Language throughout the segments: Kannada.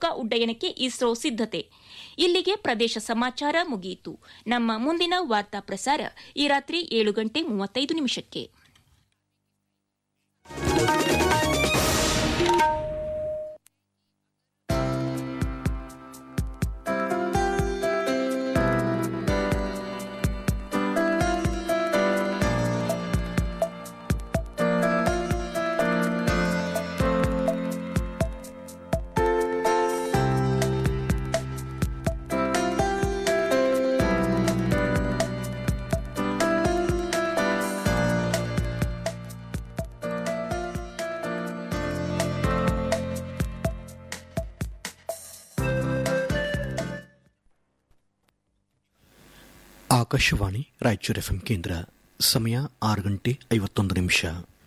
ನೌಕಾ ಉಡ್ಡಯನಕ್ಕೆ ಇಸ್ರೋ ಸಿದ್ದತೆ ಇಲ್ಲಿಗೆ ಪ್ರದೇಶ ಸಮಾಚಾರ ಮುಗಿಯಿತು ನಮ್ಮ ಮುಂದಿನ ವಾರ್ತಾ ಪ್ರಸಾರ ಈ ರಾತ್ರಿ ಏಳು ಗಂಟೆ ಮೂವತ್ತೈದು ನಿಮಿಷಕ್ಕೆ ಆಕಾಶವಾಣಿ ರಾಯಚೂರು ಎಫ್ಎಂ ಕೇಂದ್ರ ಸಮಯ ಆರು ಗಂಟೆ ಐವತ್ತೊಂದು ನಿಮಿಷ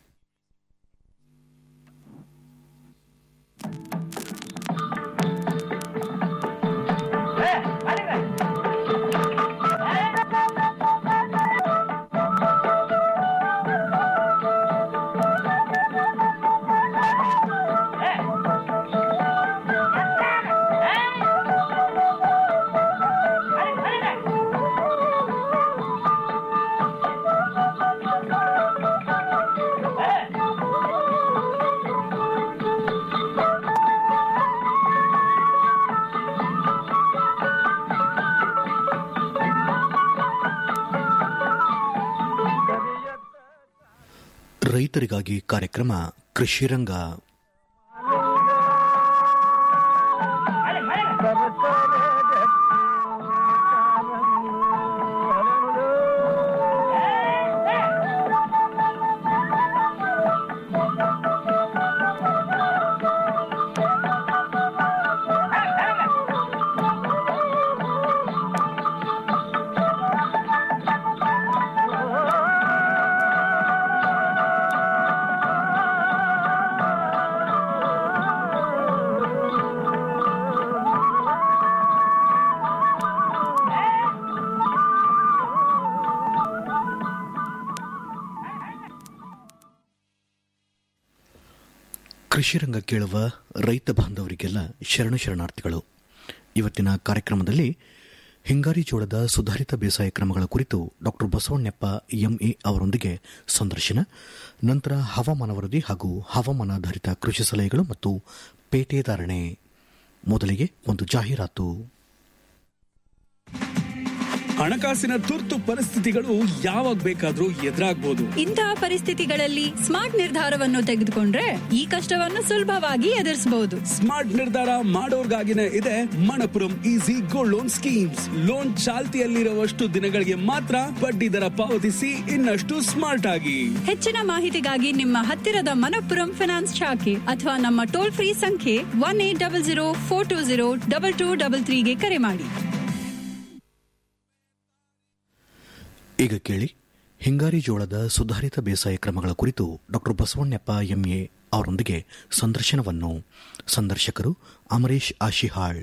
ರೈತರಿಗಾಗಿ ಕಾರ್ಯಕ್ರಮ ಕೃಷಿರಂಗ ಕೃಷಿರಂಗ ಕೇಳುವ ರೈತ ಬಾಂಧವರಿಗೆಲ್ಲ ಶರಣ ಶರಣಾರ್ಥಿಗಳು ಇವತ್ತಿನ ಕಾರ್ಯಕ್ರಮದಲ್ಲಿ ಹಿಂಗಾರಿ ಜೋಳದ ಸುಧಾರಿತ ಬೇಸಾಯ ಕ್ರಮಗಳ ಕುರಿತು ಡಾಕ್ಟರ್ ಬಸವಣ್ಣಪ್ಪ ಎಂಎ ಅವರೊಂದಿಗೆ ಸಂದರ್ಶನ ನಂತರ ಹವಾಮಾನ ವರದಿ ಹಾಗೂ ಹವಾಮಾನಾಧಾರಿತ ಕೃಷಿ ಸಲಹೆಗಳು ಮತ್ತು ಪೇಟೆದಾರಣೆ ಮೊದಲಿಗೆ ಒಂದು ಜಾಹೀರಾತು ಹಣಕಾಸಿನ ತುರ್ತು ಪರಿಸ್ಥಿತಿಗಳು ಯಾವಾಗ ಬೇಕಾದ್ರೂ ಎದುರಾಗ್ಬೋದು ಇಂತಹ ಪರಿಸ್ಥಿತಿಗಳಲ್ಲಿ ಸ್ಮಾರ್ಟ್ ನಿರ್ಧಾರವನ್ನು ತೆಗೆದುಕೊಂಡ್ರೆ ಈ ಕಷ್ಟವನ್ನು ಸುಲಭವಾಗಿ ಎದುರಿಸಬಹುದು ಸ್ಮಾರ್ಟ್ ನಿರ್ಧಾರ ಮಾಡೋರ್ಗಾಗಿನೇ ಇದೆ Manappuram easy gold loan schemes loan ಚಾಲ್ತಿಯಲ್ಲಿರುವಷ್ಟು ದಿನಗಳಿಗೆ ಮಾತ್ರ ಬಡ್ಡಿ ದರ ಪಾವತಿಸಿ ಇನ್ನಷ್ಟು ಸ್ಮಾರ್ಟ್ ಆಗಿ ಹೆಚ್ಚಿನ ಮಾಹಿತಿಗಾಗಿ ನಿಮ್ಮ ಹತ್ತಿರದ ಮನಪ್ಪುರಂ ಫಿನಾನ್ಸ್ ಶಾಖೆ ಅಥವಾ ನಮ್ಮ ಟೋಲ್ ಫ್ರೀ ಸಂಖ್ಯೆ one eight double zero four two zero double two double ತ್ರೀಗೆ ಕರೆ ಮಾಡಿ ಈಗ ಕೇಳಿ ಹಿಂಗಾರಿ ಜೋಳದ ಸುಧಾರಿತ ಬೇಸಾಯ ಕ್ರಮಗಳ ಕುರಿತು ಡಾಕ್ಟರ್ ಬಸವಣ್ಣಪ್ಪ ಎಂಎ ಅವರೊಂದಿಗೆ ಸಂದರ್ಶನವನ್ನು ಸಂದರ್ಶಕರು ಅಮರೇಶ್ ಆಶಿಹಾಳ್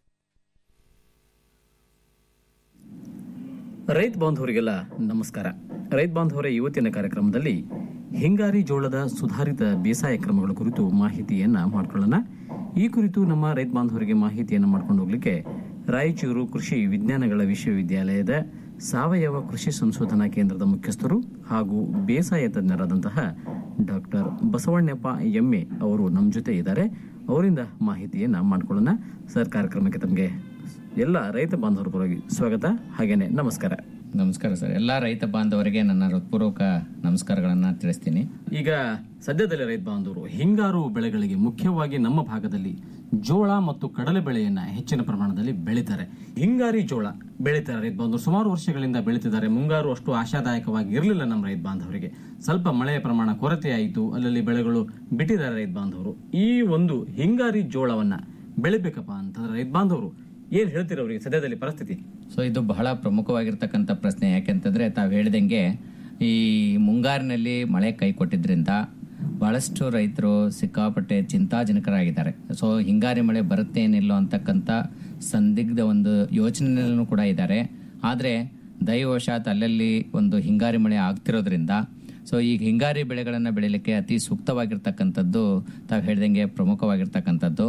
ರೈತ ಬಾಂಧವರಿಗೆಲ್ಲ ನಮಸ್ಕಾರ ರೈತ ಬಾಂಧವರ ಇವತ್ತಿನ ಕಾರ್ಯಕ್ರಮದಲ್ಲಿ ಹಿಂಗಾರಿ ಜೋಳದ ಸುಧಾರಿತ ಬೇಸಾಯ ಕ್ರಮಗಳ ಕುರಿತು ಮಾಹಿತಿಯನ್ನ ಮಾಡಿಕೊಳ್ಳೋಣ ಈ ಕುರಿತು ನಮ್ಮ ರೈತ ಬಾಂಧವರಿಗೆ ಮಾಹಿತಿಯನ್ನು ಮಾಡ್ಕೊಂಡು ಹೋಗ್ಲಿಕ್ಕೆ ರಾಯಚೂರು ಕೃಷಿ ವಿಜ್ಞಾನಗಳ ವಿಶ್ವವಿದ್ಯಾಲಯದ ಸಾವಯವ ಕೃಷಿ ಸಂಶೋಧನಾ ಕೇಂದ್ರದ ಮುಖ್ಯಸ್ಥರು ಹಾಗೂ ಬೇಸಾಯ ತಜ್ಞರಾದಂತಹ ಡಾಕ್ಟರ್ ಬಸವಣ್ಣಪ್ಪ ಎಮ್ಮೆ ಅವರು ನಮ್ಮ ಜೊತೆ ಇದ್ದಾರೆ ಅವರಿಂದ ಮಾಹಿತಿಯನ್ನ ಮಾಡ್ಕೊಳ್ಳೋಣ ಸರ್ ಕಾರ್ಯಕ್ರಮಕ್ಕೆ ತಮಗೆ ಎಲ್ಲ ರೈತ ಬಾಂಧವರ ಪರವಾಗಿ ಸ್ವಾಗತ ಹಾಗೇನೆ ನಮಸ್ಕಾರ ನಮಸ್ಕಾರ ಸರ್ ಎಲ್ಲಾ ರೈತ ಬಾಂಧವರಿಗೆ ನನ್ನ ಹೃತ್ಪೂರ್ವಕ ನಮಸ್ಕಾರಗಳನ್ನ ತಿಳಿಸ್ತೀನಿ ಈಗ ಸದ್ಯದಲ್ಲಿ ರೈತ ಬಾಂಧವರು ಹಿಂಗಾರು ಬೆಳೆಗಳಿಗೆ ಮುಖ್ಯವಾಗಿ ನಮ್ಮ ಭಾಗದಲ್ಲಿ ಜೋಳ ಮತ್ತು ಕಡಲೆ ಬೆಳೆಯನ್ನ ಹೆಚ್ಚಿನ ಪ್ರಮಾಣದಲ್ಲಿ ಬೆಳೀತಾರೆ ಹಿಂಗಾರಿ ಜೋಳ ಬೆಳೀತಾರೆ ರೈತ ಬಾಂಧವರು ಸುಮಾರು ವರ್ಷಗಳಿಂದ ಬೆಳೀತಿದ್ದಾರೆ ಮುಂಗಾರು ಅಷ್ಟು ಆಶಾದಾಯಕವಾಗಿ ಇರಲಿಲ್ಲ ನಮ್ಮ ರೈತ ಬಾಂಧವರಿಗೆ ಸ್ವಲ್ಪ ಮಳೆಯ ಪ್ರಮಾಣ ಕೊರತೆ ಆಯಿತು ಅಲ್ಲಲ್ಲಿ ಬೆಳೆಗಳು ಬಿಟ್ಟಿದ್ದಾರೆ ರೈತ ಬಾಂಧವರು ಈ ಒಂದು ಹಿಂಗಾರಿ ಜೋಳವನ್ನ ಬೆಳಿಬೇಕಪ್ಪ ಅಂತಂದ್ರೆ ರೈತ ಬಾಂಧವರು ಏನ್ ಹೇಳ್ತೀರ ಅವರಿಗೆ ಸದ್ಯದಲ್ಲಿ ಪರಿಸ್ಥಿತಿ ಸೊ ಇದು ಬಹಳ ಪ್ರಮುಖವಾಗಿರ್ತಕ್ಕಂಥ ಪ್ರಶ್ನೆ ಯಾಕೆಂತಂದ್ರೆ ತಾವು ಹೇಳಿದಂಗೆ ಈ ಮುಂಗಾರಿನಲ್ಲಿ ಮಳೆ ಕೈ ಕೊಟ್ಟಿದ್ರಿಂದ ಬಹಳಷ್ಟು ರೈತರು ಸಿಕ್ಕಾಪಟ್ಟೆ ಚಿಂತಾಜನಕರಾಗಿದ್ದಾರೆ ಸೊ ಹಿಂಗಾರಿ ಮಳೆ ಬರುತ್ತೆ ಏನಿಲ್ಲೋ ಅಂತಕ್ಕಂಥ ಸಂದಿಗ್ಧ ಒಂದು ಯೋಚನೆಯಲ್ಲೂ ಕೂಡ ಇದ್ದಾರೆ ಆದ್ರೆ ದೈವವಶಾತ್ ಅಲ್ಲಲ್ಲಿ ಒಂದು ಹಿಂಗಾರಿ ಮಳೆ ಆಗ್ತಿರೋದ್ರಿಂದ ಸೊ ಈ ಹಿಂಗಾರಿ ಬೆಳೆಗಳನ್ನು ಬೆಳಿಲಿಕ್ಕೆ ಅತಿ ಸೂಕ್ತವಾಗಿರ್ತಕ್ಕಂಥದ್ದು ತಾವು ಹೇಳ್ದಂಗೆ ಪ್ರಮುಖವಾಗಿರ್ತಕ್ಕಂಥದ್ದು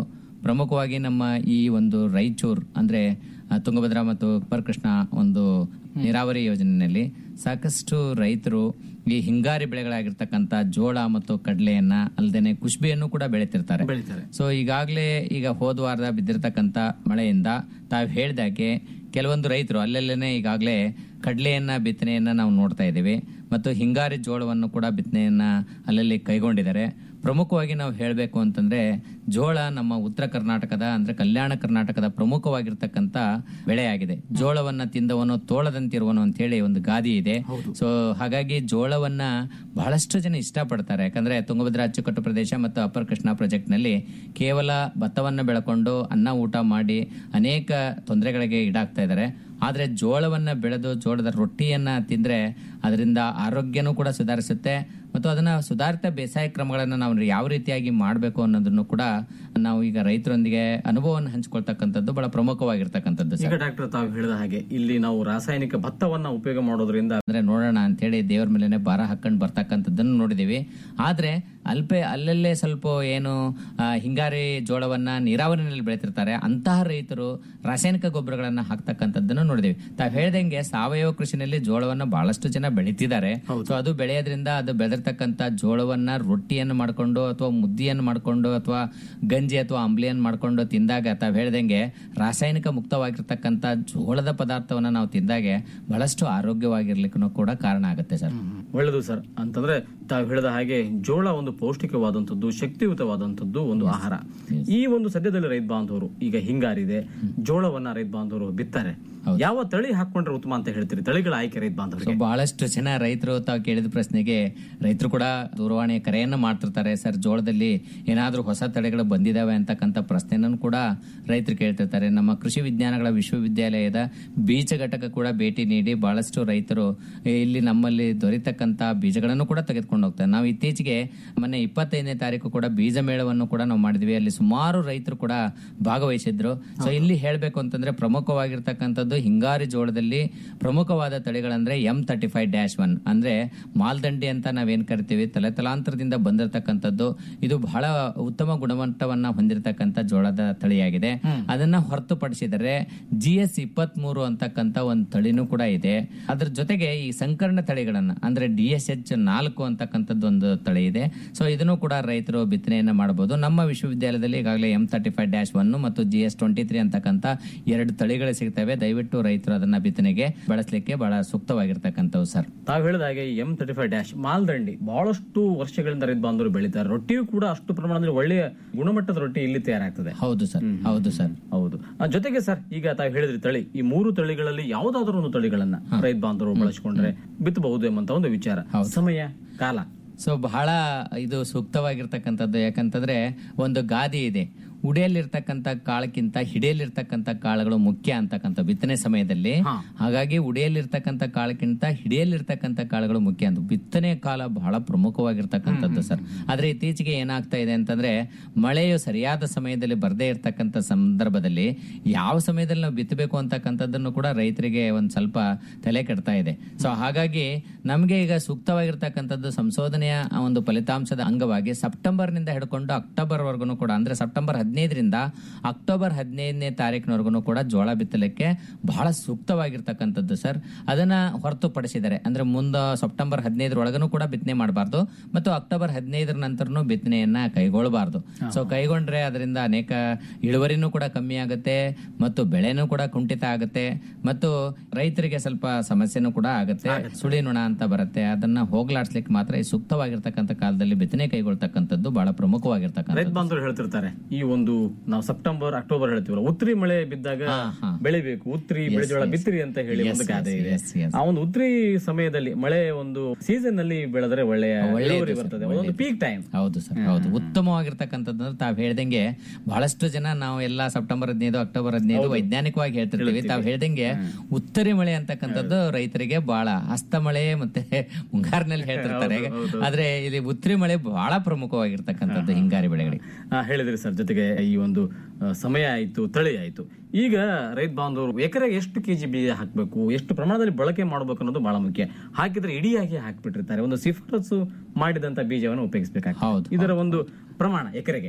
ಪ್ರಮುಖವಾಗಿ ನಮ್ಮ ಈ ಒಂದು ರಾಯಚೂರ್ ಅಂದ್ರೆ ಆ, ತುಂಗಭದ್ರಾ ಮತ್ತು ಕೃಷ್ಣ ಒಂದು ನೀರಾವರಿ ಯೋಜನೆಯಲ್ಲಿ ಸಾಕಷ್ಟು ರೈತರು ಈ ಹಿಂಗಾರಿ ಬೆಳೆಗಳಾಗಿರ್ತಕ್ಕಂಥ ಜೋಳ ಮತ್ತು ಕಡಲೆಯನ್ನ ಅಲ್ಲದೆ ಕುಷ್ಬಿಯನ್ನು ಕೂಡ ಬೆಳಿತಿರ್ತಾರೆ ಬೆಳಿತಾರೆ ಸೊ ಈಗಾಗಲೇ ಈಗ ಹೋದ ವಾರದ ಬಿದ್ದಿರತಕ್ಕಂತ ಮಳೆಯಿಂದ ತಾವು ಹೇಳ್ದಾಗೆ ಕೆಲವೊಂದು ರೈತರು ಅಲ್ಲೆಲ್ಲೇನೆ ಈಗಾಗಲೇ ಕಡಲೆಯನ್ನ ಬಿತ್ತನೆಯನ್ನ ನಾವು ನೋಡ್ತಾ ಇದ್ದೀವಿ ಮತ್ತು ಹಿಂಗಾರಿ ಜೋಳವನ್ನು ಕೂಡ ಬಿತ್ತನೆಯನ್ನ ಅಲ್ಲಲ್ಲಿ ಕೈಗೊಂಡಿದ್ದಾರೆ ಪ್ರಮುಖವಾಗಿ ನಾವು ಹೇಳಬೇಕು ಅಂತಂದ್ರೆ ಜೋಳ ನಮ್ಮ ಉತ್ತರ ಕರ್ನಾಟಕದ ಅಂದ್ರೆ ಕಲ್ಯಾಣ ಕರ್ನಾಟಕದ ಪ್ರಮುಖವಾಗಿರ್ತಕ್ಕಂಥ ಬೆಳೆಯಾಗಿದೆ ಜೋಳವನ್ನ ತಿಂದವನು ತೋಳದಂತಿರುವನು ಅಂತ ಹೇಳಿ ಒಂದು ಗಾದಿ ಇದೆ ಸೊ ಹಾಗಾಗಿ ಜೋಳವನ್ನ ಬಹಳಷ್ಟು ಜನ ಇಷ್ಟಪಡ್ತಾರೆ ಯಾಕಂದ್ರೆ ತುಂಗಭದ್ರಾ ಅಚ್ಚುಕಟ್ಟು ಪ್ರದೇಶ ಮತ್ತು ಅಪ್ಪರ್ ಕೃಷ್ಣ ಪ್ರಾಜೆಕ್ಟ್ ನಲ್ಲಿ ಕೇವಲ ಭತ್ತವನ್ನ ಬೆಳ್ಕೊಂಡು ಅನ್ನ ಊಟ ಮಾಡಿ ಅನೇಕ ತೊಂದರೆಗಳಿಗೆ ಈಡಾಗ್ತಾ ಇದ್ದಾರೆ ಆದ್ರೆ ಜೋಳವನ್ನ ಬೆಳೆದು ಜೋಳದ ರೊಟ್ಟಿಯನ್ನ ತಿಂದ್ರೆ ಅದರಿಂದ ಆರೋಗ್ಯನೂ ಕೂಡ ಸುಧಾರಿಸುತ್ತೆ ಮತ್ತು ಅದನ್ನ ಸುಧಾರಿತ ಬೇಸಾಯ ಕ್ರಮಗಳನ್ನ ನಾವು ಯಾವ ರೀತಿಯಾಗಿ ಮಾಡಬೇಕು ಅನ್ನೋದನ್ನು ಕೂಡ ನಾವು ಈಗ ರೈತರೊಂದಿಗೆ ಅನುಭವವನ್ನು ಹಂಚ್ಕೊಳ್ತಕ್ಕಂಥದ್ದು ಬಹಳ ಪ್ರಮುಖವಾಗಿರ್ತಕ್ಕಂಥದ್ದು ಈಗ ಸರ್ ಡಾಕ್ಟರ್ ತಾವು ಹೇಳಿದ ಹಾಗೆ ಇಲ್ಲಿ ನಾವು ರಾಸಾಯನಿಕ ಭತ್ತವನ್ನ ಉಪಯೋಗ ಮಾಡೋದ್ರಿಂದ ಅಂದ್ರೆ ನೋಡೋಣ ಅಂತ ಹೇಳಿ ದೇವರ ಮೇಲೆನೆ ಭಾರ ಹಾಕೊಂಡು ಬರ್ತಕ್ಕಂಥದ್ದನ್ನು ನೋಡಿದೀವಿ ಆದ್ರೆ ಅಲ್ಪೆ ಅಲ್ಲಲ್ಲೇ ಸ್ವಲ್ಪ ಏನು ಆ, ಹಿಂಗಾರಿ ಜೋಳವನ್ನ ನೀರಾವರಿನಲ್ಲಿ ಬೆಳೆತಿರ್ತಾರೆ ಅಂತಹ ರೈತರು ರಾಸಾಯನಿಕ ಗೊಬ್ಬರಗಳನ್ನ ಹಾಕ್ತಕ್ಕಂಥದ್ದನ್ನು ನೋಡಿದೀವಿ ತಾವ್ ಹೇಳ್ದಂಗೆ ಸಾವಯವ ಕೃಷಿನಲ್ಲಿ ಜೋಳವನ್ನ ಬಹಳಷ್ಟು ಜನ ಬೆಳಿತಿದ್ದಾರೆ ಸೊ ಅದು ಬೆಳೆಯೋದ್ರಿಂದ ಅದು ಬೆಳೆದಿರ್ತಕ್ಕಂಥ ಜೋಳವನ್ನ ರೊಟ್ಟಿಯನ್ನು ಮಾಡ್ಕೊಂಡು ಅಥವಾ ಮುದ್ದಿಯನ್ನು ಮಾಡ್ಕೊಂಡು ಅಥವಾ ಗಂಜಿ ಅಥವಾ ಅಂಬ್ಲಿಯನ್ನು ಮಾಡ್ಕೊಂಡು ತಿಂದಾಗ ತಾವ್ ಹೇಳ್ದಂಗೆ ರಾಸಾಯನಿಕ ಮುಕ್ತವಾಗಿರ್ತಕ್ಕಂಥ ಜೋಳದ ಪದಾರ್ಥವನ್ನ ನಾವು ತಿಂದಾಗೆ ಬಹಳಷ್ಟು ಆರೋಗ್ಯವಾಗಿರ್ಲಿಕ್ಕೂ ಕೂಡ ಕಾರಣ ಆಗುತ್ತೆ ಸರ್ ಒಳ್ಳೆದು ಸರ್ ಅಂತಂದ್ರೆ ತಾವು ಹೇಳಿದ ಹಾಗೆ ಜೋಳ ಒಂದು ಪೌಷ್ಟಿಕವಾದಂಥದ್ದು ಶಕ್ತಿಯುತವಾದಂಥದ್ದು ಒಂದು ಆಹಾರ ಈ ಒಂದು ಸದ್ಯದಲ್ಲಿ ರೈತ ಬಾಂಧವರು ಈಗ ಹಿಂಗಾರಿದೆ ಜೋಳವನ್ನ ರೈತ ಬಾಂಧವರು ಬಿತ್ತಾರೆ ಯಾವ ತಳಿ ಹಾಕೊಂಡ್ರೆ ಉತ್ತಮ ಅಂತ ಹೇಳ್ತೀರಿ ತಳಿಗಳ ಆಯ್ಕೆ ರೈತ ಸೊ ಬಾಂಧವರಿಗೆ ಬಹಳಷ್ಟು ಜನ ರೈತರು ತಾವು ಕೇಳಿದ ಪ್ರಶ್ನೆಗೆ ರೈತರು ಕೂಡ ದೂರವಾಣಿ ಕರೆಯನ್ನ ಮಾಡ್ತಿರ್ತಾರೆ ಸರ್ ಜೋಳದಲ್ಲಿ ಏನಾದ್ರೂ ಹೊಸ ತಳಿಗಳು ಬಂದಿದಾವೆ ಅಂತಕ್ಕಂಥ ಪ್ರಶ್ನೆಯನ್ನು ಕೂಡ ರೈತರು ಕೇಳ್ತಿರ್ತಾರೆ ನಮ್ಮ ಕೃಷಿ ವಿಜ್ಞಾನಗಳ ವಿಶ್ವವಿದ್ಯಾಲಯದ ಬೀಜ ಘಟಕ ಕೂಡ ಭೇಟಿ ನೀಡಿ ಬಹಳಷ್ಟು ರೈತರು ಇಲ್ಲಿ ನಮ್ಮಲ್ಲಿ ದೊರೆತಕ್ಕಂತ ಬೀಜಗಳನ್ನು ಕೂಡ ತೆಗೆದುಕೊಂಡು ಹೋಗ್ತಾರೆ ನಾವು ಇತ್ತೀಚೆಗೆ ಮೊನ್ನೆ ಇಪ್ಪತ್ತೈದನೇ ತಾರೀಕು ಕೂಡ ಬೀಜ ಮೇಳವನ್ನು ಕೂಡ ನಾವು ಮಾಡಿದ್ವಿ ಅಲ್ಲಿ ಸುಮಾರು ರೈತರು ಕೂಡ ಭಾಗವಹಿಸಿದ್ರು ಸೊ ಇಲ್ಲಿ ಹೇಳ್ಬೇಕು ಅಂತಂದ್ರೆ ಪ್ರಮುಖವಾಗಿರ್ತಕ್ಕಂಥದ್ದು ಹಿಂಗಾರಿ ಜೋಳದಲ್ಲಿ ಪ್ರಮುಖವಾದ ತಳಿಗಳಂದ್ರೆ M thirty five dash one ಅಂದ್ರೆ ಮಾಲ್ದಂಡಿ ಅಂತ ನಾವೇನ್ ಕರಿತೀವಿ ತಲೆ ತಲಾಂತರದಿಂದ ಬಂದಿರತಕ್ಕಂಥದ್ದು ಇದು ಬಹಳ ಉತ್ತಮ ಗುಣಮಟ್ಟವನ್ನ ಹೊಂದಿರತಕ್ಕಂಥ ಜೋಳದ ತಳಿಯಾಗಿದೆ ಅದನ್ನ ಹೊರತುಪಡಿಸಿದರೆ ಜಿ ಎಸ್ ಇಪ್ಪತ್ತ್ ಮೂರು ಅಂತಕ್ಕಂಥ ಒಂದು ತಳಿನೂ ಕೂಡ ಇದೆ ಅದ್ರ ಜೊತೆಗೆ ಈ ಸಂಕರಣ ತಳಿಗಳನ್ನ ಅಂದ್ರೆ ಡಿ ಎಸ್ ಎಚ್ ನಾಲ್ಕು ಅಂತಕ್ಕಂಥದ್ದು ಒಂದು ತಳಿ ಇದೆ ಸೊ ಇದನ್ನು ಕೂಡ ರೈತರು ಬಿತ್ತನೆಯನ್ನ ಮಾಡಬಹುದು ನಮ್ಮ ವಿಶ್ವವಿದ್ಯಾಲಯದಲ್ಲಿ ಈಗಾಗಲೇ M thirty five dash one ಮತ್ತು ಜಿ ಎಸ್ ಟ್ವೆಂಟಿ ತ್ರೀ ಅಂತಕ್ಕಂಥ ಎರಡು ತಳಿಗಳು ಸಿಗ್ತವೆ ದಯವಿಟ್ಟು ರೈತರು ಅದನ್ನ ಬಿತ್ತನೆಗೆ ಬಳಸಲಿಕ್ಕೆ ಬಹಳ ಸೂಕ್ತವಾಗಿರ್ತಕ್ಕಂಥವು ಸರ್ ತಾವು ಹೇಳಿದ ಹಾಗೆ M thirty five dash Maldandi ಬಹಳಷ್ಟು ವರ್ಷಗಳಿಂದ ರೈತ ಬಾಂಧವರು ಬೆಳೀತಾರೆ ರೊಟ್ಟಿಯೂ ಕೂಡ ಅಷ್ಟು ಪ್ರಮಾಣದಲ್ಲಿ ಒಳ್ಳೆಯ ಗುಣಮಟ್ಟದ ರೊಟ್ಟಿ ಇಲ್ಲಿ ತಯಾರಾಗ್ತದೆ ಹೌದು ಸರ್ ಹೌದು ಸರ್ ಹೌದು ಆ, ಜೊತೆಗೆ ಸರ್ ಈಗ ತಾವು ಹೇಳಿದ್ರಿ ತಳಿ ಈ ಮೂರು ತಳಿಗಳಲ್ಲಿ ಯಾವ್ದಾದ್ರು ಒಂದು ತಳಿಗಳನ್ನ ರೈತ ಬಾಂಧವರು ಬಳಸಿಕೊಂಡ್ರೆ ಬಿತ್ತಬಹುದು ಎಂಬಂತ ಒಂದು ವಿಚಾರ ಸಮಯ ಕಾಲ ಸೊ ಬಹಳ ಇದು ಸೂಕ್ತವಾಗಿರ್ತಕ್ಕಂಥದ್ದು ಯಾಕಂತಂದ್ರೆ ಒಂದು ಗಾದಿ ಇದೆ ಉಡಿಯಲ್ಲಿರ್ತಕ್ಕಂಥ ಕಾಳಕ್ಕಿಂತ ಹಿಡಿಯಲ್ಲಿರ್ತಕ್ಕಂಥ ಕಾಳುಗಳು ಮುಖ್ಯ ಅಂತಕ್ಕಂಥ ಬಿತ್ತನೆ ಸಮಯದಲ್ಲಿ ಹಾಗಾಗಿ ಉಡಿಯಲ್ಲಿರ್ತಕ್ಕಂಥ ಕಾಳಕ್ಕಿಂತ ಹಿಡಿಯಲ್ಲಿರ್ತಕ್ಕಂಥ ಕಾಳುಗಳು ಮುಖ್ಯ ಅಂತ ಬಿತ್ತನೆ ಕಾಲ ಬಹಳ ಪ್ರಮುಖವಾಗಿರ್ತಕ್ಕಂಥದ್ದು ಸರ್ ಆದ್ರೆ ಇತ್ತೀಚೆಗೆ ಏನಾಗ್ತಾ ಇದೆ ಅಂತಂದ್ರೆ ಮಳೆಯು ಸರಿಯಾದ ಸಮಯದಲ್ಲಿ ಬರದೇ ಇರ್ತಕ್ಕಂಥ ಸಂದರ್ಭದಲ್ಲಿ ಯಾವ ಸಮಯದಲ್ಲಿ ನಾವು ಬಿತ್ತಬೇಕು ಅಂತಕ್ಕಂಥದ್ದನ್ನು ಕೂಡ ರೈತರಿಗೆ ಒಂದ್ ಸ್ವಲ್ಪ ತಲೆ ಕೆಡ್ತಾ ಇದೆ ಸೊ ಹಾಗಾಗಿ ನಮಗೆ ಈಗ ಸೂಕ್ತವಾಗಿರ್ತಕ್ಕಂಥದ್ದು ಸಂಶೋಧನೆಯ ಒಂದು ಫಲಿತಾಂಶದ ಅಂಗವಾಗಿ ಸೆಪ್ಟೆಂಬರ್ನಿಂದ ಹಿಡ್ಕೊಂಡು ಅಕ್ಟೋಬರ್ ವರ್ಗು ಕೂಡ ಅಂದ್ರೆ ಸೆಪ್ಟೆಂಬರ್ ಹದಿನೈದರಿಂದ ಅಕ್ಟೋಬರ್ ಹದಿನೈದನೇ ತಾರೀಕಿನವರೆಗೂ ಕೂಡ ಜೋಳ ಬಿತ್ತಲಿಕ್ಕೆ ಬಹಳ ಸೂಕ್ತವಾಗಿರ್ತಕ್ಕಂಥದ್ದು ಸರ್ ಅದನ್ನ ಹೊರತುಪಡಿಸಿದರೆ ಅಂದ್ರೆ ಮುಂದೆ ಸೆಪ್ಟೆಂಬರ್ ಹದಿನೈದರೊಳಗನು ಕೂಡ ಬಿತ್ತನೆ ಮಾಡಬಾರ್ದು ಮತ್ತು ಅಕ್ಟೋಬರ್ ಹದಿನೈದರ ನಂತರನು ಬಿತ್ತನೆಯನ್ನ ಕೈಗೊಳ್ಳಬಾರ್ದು ಸೊ ಕೈಗೊಂಡ್ರೆ ಅದರಿಂದ ಅನೇಕ ಇಳುವರಿನೂ ಕೂಡ ಕಮ್ಮಿ ಆಗುತ್ತೆ ಮತ್ತು ಬೆಳೆನೂ ಕೂಡ ಕುಂಠಿತ ಆಗುತ್ತೆ ಮತ್ತು ರೈತರಿಗೆ ಸ್ವಲ್ಪ ಸಮಸ್ಯೆನೂ ಕೂಡ ಆಗುತ್ತೆ ಸುಳಿ ನುಣ ಅಂತ ಬರುತ್ತೆ ಅದನ್ನ ಹೋಗ್ಲಾಡ್ಸ್ಲಿಕ್ಕೆ ಮಾತ್ರ ಈ ಸೂಕ್ತವಾಗಿರ್ತಕ್ಕಂಥ ಕಾಲದಲ್ಲಿ ಬಿತ್ತನೆ ಕೈಗೊಳ್ತಕ್ಕಂಥದ್ದು ಬಹಳ ಪ್ರಮುಖವಾಗಿರ್ತಕ್ಕಂಥ ರೈತ ಬಾಂಧವರು ಹೇಳ್ತಿರ್ತಾರೆ ಈ ಒಂದು ನಾವು ಸೆಪ್ಟೆಂಬರ್ ಅಕ್ಟೋಬರ್ ಹೇಳ್ತೀವಲ್ಲ ಉತ್ರಿ ಮಳೆ ಬಿದ್ದಾಗ ಬೆಳಿಬೇಕು ಉತ್ರಿ ಬೆಳೆಜೋಳ ಬಿತ್ತಿರಿ ಅಂತ ಹೇಳಿ ಒಂದು ಗಾದೆ ಇದೆ yes, yes. ಆ ಒಂದು ಉತ್ರಿ ಸಮಯದಲ್ಲಿ ಮಳೆ ಒಂದು ಸೀಸನ್ ನಲ್ಲಿ ಬೆಳೆದ್ರೆ ಒಳ್ಳೆಯ ಒಳ್ಳೆಯದು ಇಳುವರಿ ಸರ್, ಬರ್ತದೆ ಒಂದು ಪೀಕ್ ಟೈಮ್ ಹೌದು ಸರ್ ಹೌದು ಉತ್ತಮವಾಗಿರ್ತಕ್ಕಂಥದ್ದು ತಾವ್ ಹೇಳ್ದಂಗೆ ಬಹಳಷ್ಟು ಜನ ನಾವು ಎಲ್ಲ ಸೆಪ್ಟೆಂಬರ್ ಹದಿನೈದು ಅಕ್ಟೋಬರ್ ಹದಿನೈದು ವೈಜ್ಞಾನಿಕವಾಗಿ ಹೇಳ್ತಿರ್ತೀವಿ ತಾವ್ ಹೇಳ್ದಂಗೆ ಉತ್ತರಿ ಮಳೆ ಅಂತಕ್ಕಂಥದ್ದು ರೈತರಿಗೆ ಬಹಳ ಹಸ್ತ ಮಳೆ ಮತ್ತೆ ಮುಂಗಾರಿನಲ್ಲಿ ಹೇಳ್ತಿರ್ತಾರೆ ಆದ್ರೆ ಇಲ್ಲಿ ಉತ್ತರಿ ಮಳೆ ಬಹಳ ಪ್ರಮುಖವಾಗಿರ್ತಕ್ಕಂಥದ್ದು ಹಿಂಗಾರಿ ಬೆಳೆಗಳಿಗೆ ಆ, ಹೇಳಿದ್ರಿ ಸರ್ ಜೊತೆಗೆ ಈ ಒಂದು ಆ, ಸಮಯ ಆಯ್ತು ತಳಿ ಆಯ್ತು ಈಗ ರೈತ ಬಾಂಧವರು ಎಕರೆಗೆ ಎಷ್ಟು ಕೆಜಿ ಬೀಜ ಹಾಕಬೇಕು ಎಷ್ಟು ಪ್ರಮಾಣದಲ್ಲಿ ಬಳಕೆ ಮಾಡಬೇಕು ಅನ್ನೋದು ಬಹಳ ಮುಖ್ಯ ಹಾಕಿದ್ರೆ ಇಡಿಯಾಗಿ ಹಾಕ್ಬಿಟ್ಟಿರ್ತಾರೆ ಒಂದು ಶಿಫಾರಸು ಮಾಡಿದಂತ ಬೀಜವನ್ನು ಉಪಯೋಗಿಸಬೇಕಾಗ್ತದೆ ಹೌದು, ಇದರ ಒಂದು ಪ್ರಮಾಣ ಎಕರೆಗೆ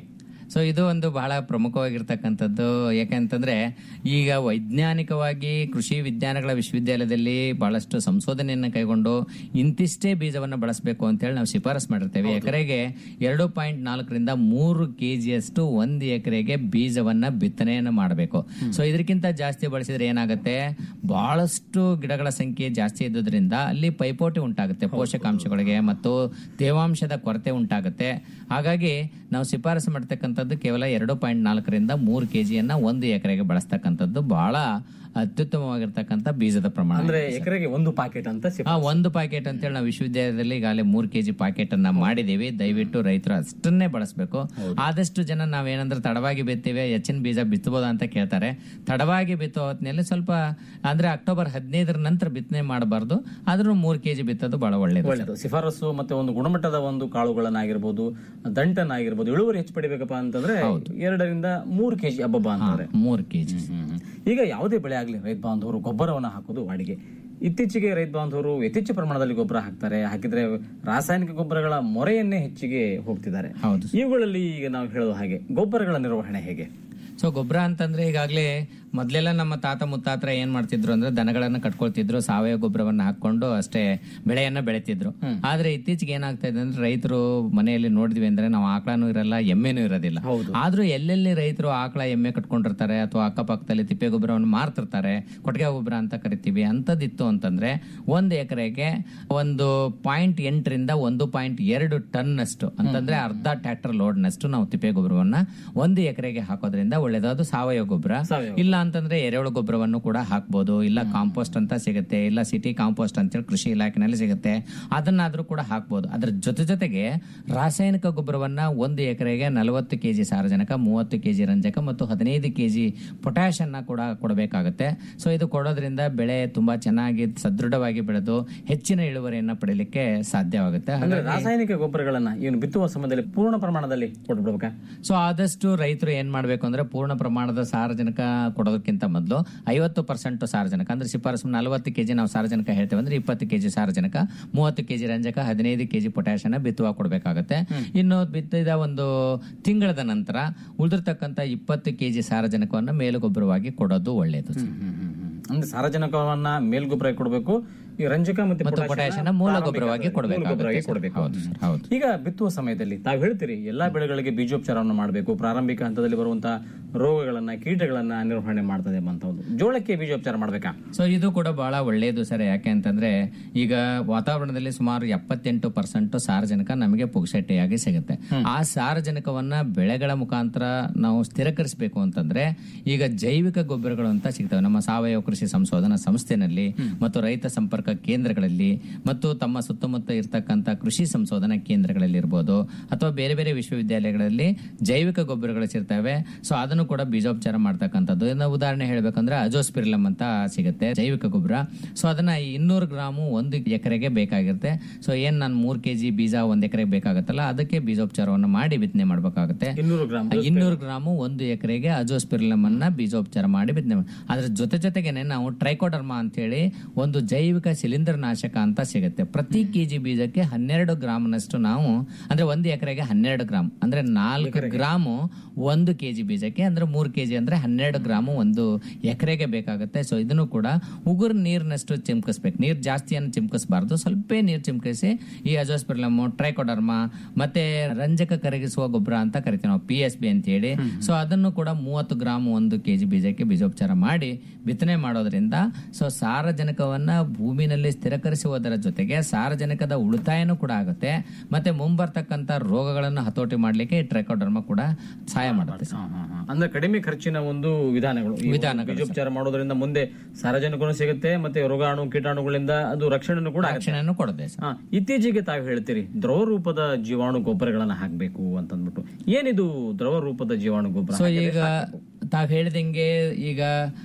ಸೊ ಇದು ಒಂದು ಬಹಳ ಪ್ರಮುಖವಾಗಿರ್ತಕ್ಕಂಥದ್ದು ಯಾಕಂತಂದ್ರೆ ಈಗ ವೈಜ್ಞಾನಿಕವಾಗಿ ಕೃಷಿ ವಿಜ್ಞಾನಗಳ ವಿಶ್ವವಿದ್ಯಾಲಯದಲ್ಲಿ ಬಹಳಷ್ಟು ಸಂಶೋಧನೆಯನ್ನು ಕೈಗೊಂಡು ಇಂತಿಷ್ಟೇ ಬೀಜವನ್ನು ಬಳಸಬೇಕು ಅಂತ ಹೇಳಿ ನಾವು ಶಿಫಾರಸ್ ಮಾಡಿರ್ತೇವೆ ಎಕರೆಗೆ ಎರಡು ಪಾಯಿಂಟ್ ನಾಲ್ಕರಿಂದ ಮೂರು ಕೆಜಿಯಷ್ಟು ಒಂದು ಎಕರೆಗೆ ಬೀಜವನ್ನ ಬಿತ್ತನೆಯನ್ನು ಮಾಡಬೇಕು ಸೊ ಇದಕ್ಕಿಂತ ಜಾಸ್ತಿ ಬಳಸಿದ್ರೆ ಏನಾಗುತ್ತೆ ಬಹಳಷ್ಟು ಗಿಡಗಳ ಸಂಖ್ಯೆ ಜಾಸ್ತಿ ಇದ್ದುದರಿಂದ ಅಲ್ಲಿ ಪೈಪೋಟಿ ಉಂಟಾಗುತ್ತೆ ಪೋಷಕಾಂಶಗಳಿಗೆ ಮತ್ತು ತೇವಾಂಶದ ಕೊರತೆ ಉಂಟಾಗುತ್ತೆ ಹಾಗಾಗಿ ನಾವು ಶಿಫಾರಸು ಮಾಡ್ತಕ್ಕಂಥದ್ದು ಕೇವಲ ಎರಡು ಪಾಯಿಂಟ್ ನಾಲ್ಕರಿಂದ ಮೂರು ಕೆಜಿಯನ್ನ ಒಂದು ಎಕರೆಗೆ ಬಳಸ್ತಕ್ಕಂಥದ್ದು ಬಹಳ ಅತ್ಯುತ್ತಮವಾಗಿರ್ತಕ್ಕಂಥ ಬೀಜದ ಪ್ರಮಾಣ ಅಂದ್ರೆ ಎಕರೆಗೆ ಒಂದು ಪಾಕೆಟ್ ಅಂತ ಸಿಫಾರಸು. ಆ ಒಂದು ಪ್ಯಾಕೆಟ್ ಅಂತೇಳಿ ನಾವು ವಿಶ್ವವಿದ್ಯಾಲಯದಲ್ಲಿ ಈಗಾಗಲೇ ಮೂರು ಕೆಜಿ ಪ್ಯಾಕೆಟ್ ಅನ್ನ ಮಾಡಿದೀವಿ ದಯವಿಟ್ಟು ರೈತರು ಅಷ್ಟನ್ನೇ ಬಳಸಬೇಕು ಆದಷ್ಟು ಜನ ನಾವೇನಂದ್ರೆ ತಡವಾಗಿ ಬಿತ್ತೀವಿ ಹೆಚ್ಚಿನ ಬೀಜ ಬಿತ್ತಬೋದಾ ಅಂತ ಕೇಳ್ತಾರೆ ತಡವಾಗಿ ಬಿತ್ತೋ ಹೊತ್ತಿನಲ್ಲಿ ಸ್ವಲ್ಪ ಅಂದ್ರೆ ಅಕ್ಟೋಬರ್ ಹದಿನೈದರ ನಂತರ ಬಿತ್ತನೆ ಮಾಡಬಾರ್ದು ಆದ್ರೂ ಮೂರು ಕೆಜಿ ಬಿತ್ತೋದು ಬಹಳ ಒಳ್ಳೇದು ಒಳ್ಳೆಯದು ಶಿಫಾರಸು ಮತ್ತೆ ಒಂದು ಗುಣಮಟ್ಟದ ಒಂದು ಕಾಳುಗಳನ್ನಾಗಿರ್ಬೋದು ದಂಟನ್ನಾಗಿರ್ಬೋದು ಇಳುವರಿ ಹೆಚ್ಚು ಪಡಿಬೇಕಪ್ಪ ಅಂತಂದ್ರೆ ಎರಡರಿಂದ ಮೂರು ಕೆಜಿ ಹಬ್ಬಬ್ಬ ಅಂತಂದ್ರೆ ಮೂರು ಕೆಜಿ ಈಗ ಯಾವುದೇ ಬೆಳೆ ಆಗಲಿ ರೈತ ಬಾಂಧವರು ಗೊಬ್ಬರವನ್ನು ಹಾಕೋದು ವಾಡಿಗೆ ಇತ್ತೀಚೆಗೆ ರೈತ ಬಾಂಧವರು ಯಥೇಚ್ಛ ಪ್ರಮಾಣದಲ್ಲಿ ಗೊಬ್ಬರ ಹಾಕ್ತಾರೆ ಹಾಕಿದ್ರೆ ರಾಸಾಯನಿಕ ಗೊಬ್ಬರಗಳ ಮೊರೆಯನ್ನೇ ಹೆಚ್ಚಿಗೆ ಹೋಗ್ತಿದ್ದಾರೆ ಹೌದು ಇವುಗಳಲ್ಲಿ ಈಗ ನಾವು ಹೇಳೋದು ಹಾಗೆ ಗೊಬ್ಬರಗಳ ನಿರ್ವಹಣೆ ಹೇಗೆ ಸೊ ಗೊಬ್ಬರ ಅಂತಂದ್ರೆ ಈಗಾಗಲೇ ಮೊದಲೆಲ್ಲ ನಮ್ಮ ತಾತ ಮುತ್ತಾತ್ರ ಏನ್ ಮಾಡ್ತಿದ್ರು ಅಂದ್ರೆ ದನಗಳನ್ನ ಕಟ್ಕೊಳ್ತಿದ್ರು ಸಾವಯವ ಗೊಬ್ಬರವನ್ನ ಹಾಕೊಂಡು ಅಷ್ಟೇ ಬೆಳೆಯನ್ನ ಬೆಳೆತಿದ್ರು ಆದ್ರೆ ಇತ್ತೀಚೆಗೆ ಏನಾಗ್ತಾ ಇದೆ ಅಂದ್ರೆ ರೈತರು ಮನೆಯಲ್ಲಿ ನೋಡಿದ್ವಿ ಅಂದ್ರೆ ನಾವು ಆಕಳನೂ ಇರಲ್ಲ ಎಮ್ಮೆನೂ ಇರೋದಿಲ್ಲ ಆದ್ರೂ ಎಲ್ಲೆಲ್ಲಿ ರೈತರು ಆಕಳ ಎಮ್ಮೆ ಕಟ್ಕೊಂಡಿರ್ತಾರೆ ಅಥವಾ ಅಕ್ಕಪಕ್ಕದಲ್ಲಿ ತಿಪ್ಪೆ ಗೊಬ್ಬರವನ್ನು ಮಾರ್ತಿರ್ತಾರೆ ಕೊಟ್ಟಿಗೆ ಗೊಬ್ಬರ ಅಂತ ಕರಿತೀವಿ ಅಂತದಿತ್ತು ಅಂತಂದ್ರೆ ಒಂದು ಎಕರೆಗೆ ಒಂದು ಪಾಯಿಂಟ್ ಎಂಟರಿಂದ ಒಂದು ಪಾಯಿಂಟ್ ಎರಡು ಟನ್ ಅಷ್ಟು ಅಂತಂದ್ರೆ ಅರ್ಧ ಟ್ರ್ಯಾಕ್ಟರ್ ಲೋಡ್ ನಷ್ಟು ನಾವು ತಿಪ್ಪೆ ಗೊಬ್ಬರವನ್ನ ಒಂದು ಎಕರೆಗೆ ಹಾಕೋದ್ರಿಂದ ಒಳ್ಳೇದು ಅದು ಸಾವಯವ ಗೊಬ್ಬರ ಇಲ್ಲ ಅಂತಂದ್ರೆ ಎರೆಹುಳು ಗೊಬ್ಬರವನ್ನು ಕೂಡ ಹಾಕ್ಬೋದು ಇಲ್ಲ ಕಾಂಪೋಸ್ಟ್ ಅಂತ ಸಿಗುತ್ತೆ ಇಲ್ಲ ಸಿಟಿ ಕಾಂಪೋಸ್ಟ್ ಅಂತೇಳಿ ಕೃಷಿ ಇಲಾಖೆನಲ್ಲಿ ಸಿಗುತ್ತೆ ಅದನ್ನಾದ್ರೂ ಕೂಡ ಹಾಕ್ಬೋದು ಅದ್ರ ಜೊತೆ ಜೊತೆಗೆ ರಾಸಾಯನಿಕ ಗೊಬ್ಬರವನ್ನ ಒಂದು ಎಕರೆಗೆ ನಲವತ್ತು ಕೆಜಿ ಸಾರಜನಕ ಮೂವತ್ತು ಕೆಜಿ ರಂಜಕ ಮತ್ತು ಹದಿನೈದು ಕೆಜಿ ಪೊಟ್ಯಾಶ್ ಅನ್ನ ಕೂಡ ಕೊಡಬೇಕಾಗುತ್ತೆ ಸೊ ಇದು ಕೊಡೋದ್ರಿಂದ ಬೆಳೆ ತುಂಬಾ ಚೆನ್ನಾಗಿ ಸದೃಢವಾಗಿ ಬೆಳೆದು ಹೆಚ್ಚಿನ ಇಳುವರಿಯನ್ನ ಪಡೆಯಲಿಕ್ಕೆ ಸಾಧ್ಯವಾಗುತ್ತೆ ಅಂದ್ರೆ ಹಾಗಾಗಿ ರಾಸಾಯನಿಕ ಗೊಬ್ಬರಗಳನ್ನ ಏನು ಬಿತ್ತುವ ಸಮಯದಲ್ಲಿ ಪೂರ್ಣ ಪ್ರಮಾಣದಲ್ಲಿ ಕೊಟ್ಬಿಡ್ಬೇಕಾ ಸೊ ಆದಷ್ಟು ರೈತರು ಏನ್ ಮಾಡ್ಬೇಕು ಅಂದ್ರೆ ಪೂರ್ಣ ಪ್ರಮಾಣದ ಸಾರಜನಕ ಕೊಡೋದಕ್ಕಿಂತ ಮೊದಲು ಐವತ್ತು ಪರ್ಸೆಂಟ್ ಸಾರಜನಕ ಅಂದ್ರೆ ಶಿಫಾರಸು ನಲವತ್ತು ಕೆಜಿ ನಾವು ಸಾರಜನಕ ಹೇಳ್ತೇವೆ ಅಂದ್ರೆ ಇಪ್ಪತ್ತು ಕೆಜಿ ಸಾರಜನಕ ಮೂವತ್ತು ಕೆಜಿ ರಂಜಕ ಹದಿನೈದು ಕೆಜಿ ಪೊಟ್ಯಾಶ್ ಅನ್ನ ಬಿತ್ತುವ ಕೊಡಬೇಕಾಗುತ್ತೆ ಇನ್ನು ಬಿತ್ತಿದ ಒಂದು ತಿಂಗಳದ ನಂತರ ಉಳಿದಿರ್ತಕ್ಕಂಥ ಇಪ್ಪತ್ತು ಕೆಜಿ ಸಾರಜನಕವನ್ನು ಮೇಲುಗೊಬ್ಬರವಾಗಿ ಕೊಡೋದು ಒಳ್ಳೆಯದು ಅಂದ್ರೆ ಸಾರಜನಕವನ್ನ ಮೇಲ್ಗೊಬ್ಬರ ಕೊಡಬೇಕು ಈ ರಂಜಕ ಮತ್ತೆ ಮತ್ತು potash ಪೊಟ್ಯಾಶ್ ಅನ್ನ ಅನ್ನ ಮೂಲ ಗೊಬ್ಬರವಾಗಿ ಮೂಲಗೊಬ್ಬರವಾಗಿ ಕೊಡಬೇಕಾಗುತ್ತೆ ಕೊಡಬೇಕು ಹೌದು ಸರ್ ಹೌದು ಈಗ ಬಿತ್ತುವ ಸಮಯದಲ್ಲಿ ತಾವು ಹೇಳ್ತೀರಿ ಎಲ್ಲಾ ಬೆಳೆಗಳಿಗೆ ಬೀಜೋಪಚಾರವನ್ನು ಮಾಡಬೇಕು ಪ್ರಾರಂಭಿಕ ಹಂತದಲ್ಲಿ ಬರುವಂತಹ ರೋಗಗಳನ್ನ ಕೀಟಗಳನ್ನ ನಿರ್ವಹಣೆ ಮಾಡ್ತದೆ ಅಂತ ಒಂದು ಜೋಳಕ್ಕೆ ಬೀಜೋಪಚಾರ ಮಾಡ್ಬೇಕಾ ಸೊ ಇದು ಕೂಡ ಬಹಳ ಒಳ್ಳೆಯದು ಸರ್ ಯಾಕೆ ಅಂತಂದ್ರೆ ಈಗ ವಾತಾವರಣದಲ್ಲಿ ಸುಮಾರು ಎಪ್ಪತ್ತೆಂಟು ಪರ್ಸೆಂಟ್ ಸಾರಜನಕ ನಮಗೆ ಪುಗ್ಸಟ್ಟೆಯಾಗಿ ಸಿಗುತ್ತೆ ಆ ಸಾರಜನಕವನ್ನ ಬೆಳೆಗಳ ಮುಖಾಂತರ ನಾವು ಸ್ಥಿರಕರಿಸಬೇಕು ಅಂತಂದ್ರೆ ಈಗ ಜೈವಿಕ ಗೊಬ್ಬರಗಳು ಅಂತ ಸಿಗ್ತವೆ ನಮ್ಮ ಸಾವಯವ ಕೃಷಿ ಸಂಶೋಧನಾ ಸಂಸ್ಥೆನಲ್ಲಿ ಮತ್ತು ರೈತ ಸಂಪರ್ಕ ಕೇಂದ್ರಗಳಲ್ಲಿ ಮತ್ತು ತಮ್ಮ ಸುತ್ತಮುತ್ತ ಇರತಕ್ಕಂತ ಕೃಷಿ ಸಂಶೋಧನಾ ಕೇಂದ್ರಗಳಲ್ಲಿ ಇರ್ಬೋದು ಅಥವಾ ಬೇರೆ ಬೇರೆ ವಿಶ್ವವಿದ್ಯಾಲಯಗಳಲ್ಲಿ ಜೈವಿಕ ಗೊಬ್ಬರಗಳು ಸಿರ್ತವೆ ಸೊ ಅದನ್ನು ಕೂಡ ಬೀಜೋಪಚಾರ ಮಾಡ್ತಕ್ಕಂಥದ್ದು ಇನ್ನು ಉದಾಹರಣೆ ಹೇಳ್ಬೇಕಂದ್ರೆ ಅಜೋಸ್ಪಿರಿಲಮ್ ಅಂತ ಸಿಗುತ್ತೆ ಜೈವಿಕ ಗೊಬ್ಬರ ಸೊ ಅದನ್ನ ಇನ್ನೂರು ಗ್ರಾಮು ಒಂದು ಎಕರೆಗೆ ಬೇಕಾಗಿರುತ್ತೆ ಸೊ ಏನ್ ನಾನು ಮೂರ್ ಕೆಜಿ ಬೀಜ ಒಂದ್ ಎಕರೆಗೆ ಬೇಕಾಗತ್ತಲ್ಲ ಅದಕ್ಕೆ ಬೀಜೋಪಚಾರವನ್ನು ಮಾಡಿ ಬಿತ್ತನೆ ಮಾಡ್ಬೇಕಾಗುತ್ತೆ ಇನ್ನೂರು ಗ್ರಾಮ್ ಇನ್ನೂರು ಗ್ರಾಮು ಒಂದು ಎಕರೆಗೆ ಅಜೋಸ್ಪಿರಿಲಮ್ ಅನ್ನ ಬೀಜೋಪಚಾರ ಮಾಡಿ ಬಿತ್ತನೆ ಮಾಡಿ ಅದ್ರ ಜೊತೆ ಜೊತೆಗೇನೆ ನಾವು ಟ್ರೈಕೋಡರ್ಮಾ ಅಂತ ಹೇಳಿ ಒಂದು ಜೈವಿಕ ಶಿಲೀಂಧ್ರ ನಾಶಕ ಅಂತ ಸಿಗುತ್ತೆ ಪ್ರತಿ ಕೆಜಿ ಬೀಜಕ್ಕೆ ಹನ್ನೆರಡು ಗ್ರಾಮ್ನಷ್ಟು ನಾವು ಅಂದ್ರೆ ಒಂದು ಎಕರೆಗೆ ಹನ್ನೆರಡು ಗ್ರಾಮ್ ಅಂದ್ರೆ ನಾಲ್ಕು ಗ್ರಾಮು ಒಂದು ಕೆಜಿ ಬೀಜಕ್ಕೆ ಅಂದ್ರೆ ಮೂರು ಕೆಜಿ ಅಂದ್ರೆ ಹನ್ನೆರಡು ಗ್ರಾಮು ಒಂದು ಎಕರೆಗೆ ಬೇಕಾಗುತ್ತೆ ಸೊ ಇದನ್ನು ಕೂಡ ಉಗುರು ನೀರಿನಷ್ಟು ಚಿಮ್ಕಿಸ್ಬೇಕು ನೀರು ಜಾಸ್ತಿಯನ್ನು ಚಿಮ್ಕಿಸಬಾರ್ದು ಸ್ವಲ್ಪ ನೀರು ಚಿಮ್ಕಿಸಿ ಈ ಅಜೋಸ್ಪಿರ್ಲಮ್ ಟ್ರೈಕೋಡರ್ಮಾ ಮತ್ತೆ ರಂಜಕ ಕರಗಿಸುವ ಗೊಬ್ಬರ ಅಂತ ಕರಿತೀವಿ ನಾವು ಪಿ ಎಸ್ ಬಿ ಅಂತ ಹೇಳಿ ಸೊ ಅದನ್ನು ಕೂಡ ಮೂವತ್ತು ಗ್ರಾಮ್ ಒಂದು ಕೆಜಿ ಬೀಜಕ್ಕೆ ಬೀಜೋಪಚಾರ ಮಾಡಿ ಬಿತ್ತನೆ ಮಾಡೋದ್ರಿಂದ ಸೊ ಸಾರಜನಕವನ್ನ ಭೂಮಿನಲ್ಲಿ ಸ್ಥಿರಕರಿಸುವುದರ ಜೊತೆಗೆ ಸಾರಜನಕದ ಉಳಿತಾಯನೂ ಕೂಡ ಆಗುತ್ತೆ ಮತ್ತೆ ಮುಂಬರ್ತಕ್ಕಂಥ ರೋಗಗಳನ್ನು ಹತೋಟಿ ಮಾಡ್ಲಿಕ್ಕೆ ಈ ಟ್ರೈಕೋಡರ್ಮಾ ಕೂಡ ಸಹಾಯ ಮಾಡುತ್ತೆ ಹಾ, ಹಾ, ಹಾ. ಅಂದ್ರೆ ಕಡಿಮೆ ಖರ್ಚಿನ ಒಂದು ವಿಧಾನಗಳು ಈ ಒಂದು ವಿಧಾನಗಳು, ಬೀಜೋಪಚಾರ ಮಾಡೋದ್ರಿಂದ ಮುಂದೆ ಸಾರಜನಕನು ಸಿಗುತ್ತೆ ಮತ್ತೆ ರೋಗಾಣು ಕೀಟಾಣುಗಳಿಂದ ಅದು ರಕ್ಷಣೆನೂ ಕೂಡ ಆಗುತ್ತೆ ರಕ್ಷಣೆಯನ್ನು ಕೊಡುತ್ತೆ ಸರ್. ಹಾ, ಇತ್ತೀಚೆಗೆ ತಾವು ಹೇಳ್ತೀರಿ ದ್ರವ ರೂಪದ ಜೀವಾಣು ಗೊಬ್ಬರಗಳನ್ನ ಹಾಕ್ಬೇಕು ಅಂತಂದ್ಬಿಟ್ಟು ಏನಿದು ದ್ರವ ರೂಪದ ಜೀವಾಣು ಗೊಬ್ಬರ ಸೊ ಈಗ ತಾವ್ ಹೇಳಿದಂಗೆ ಈಗ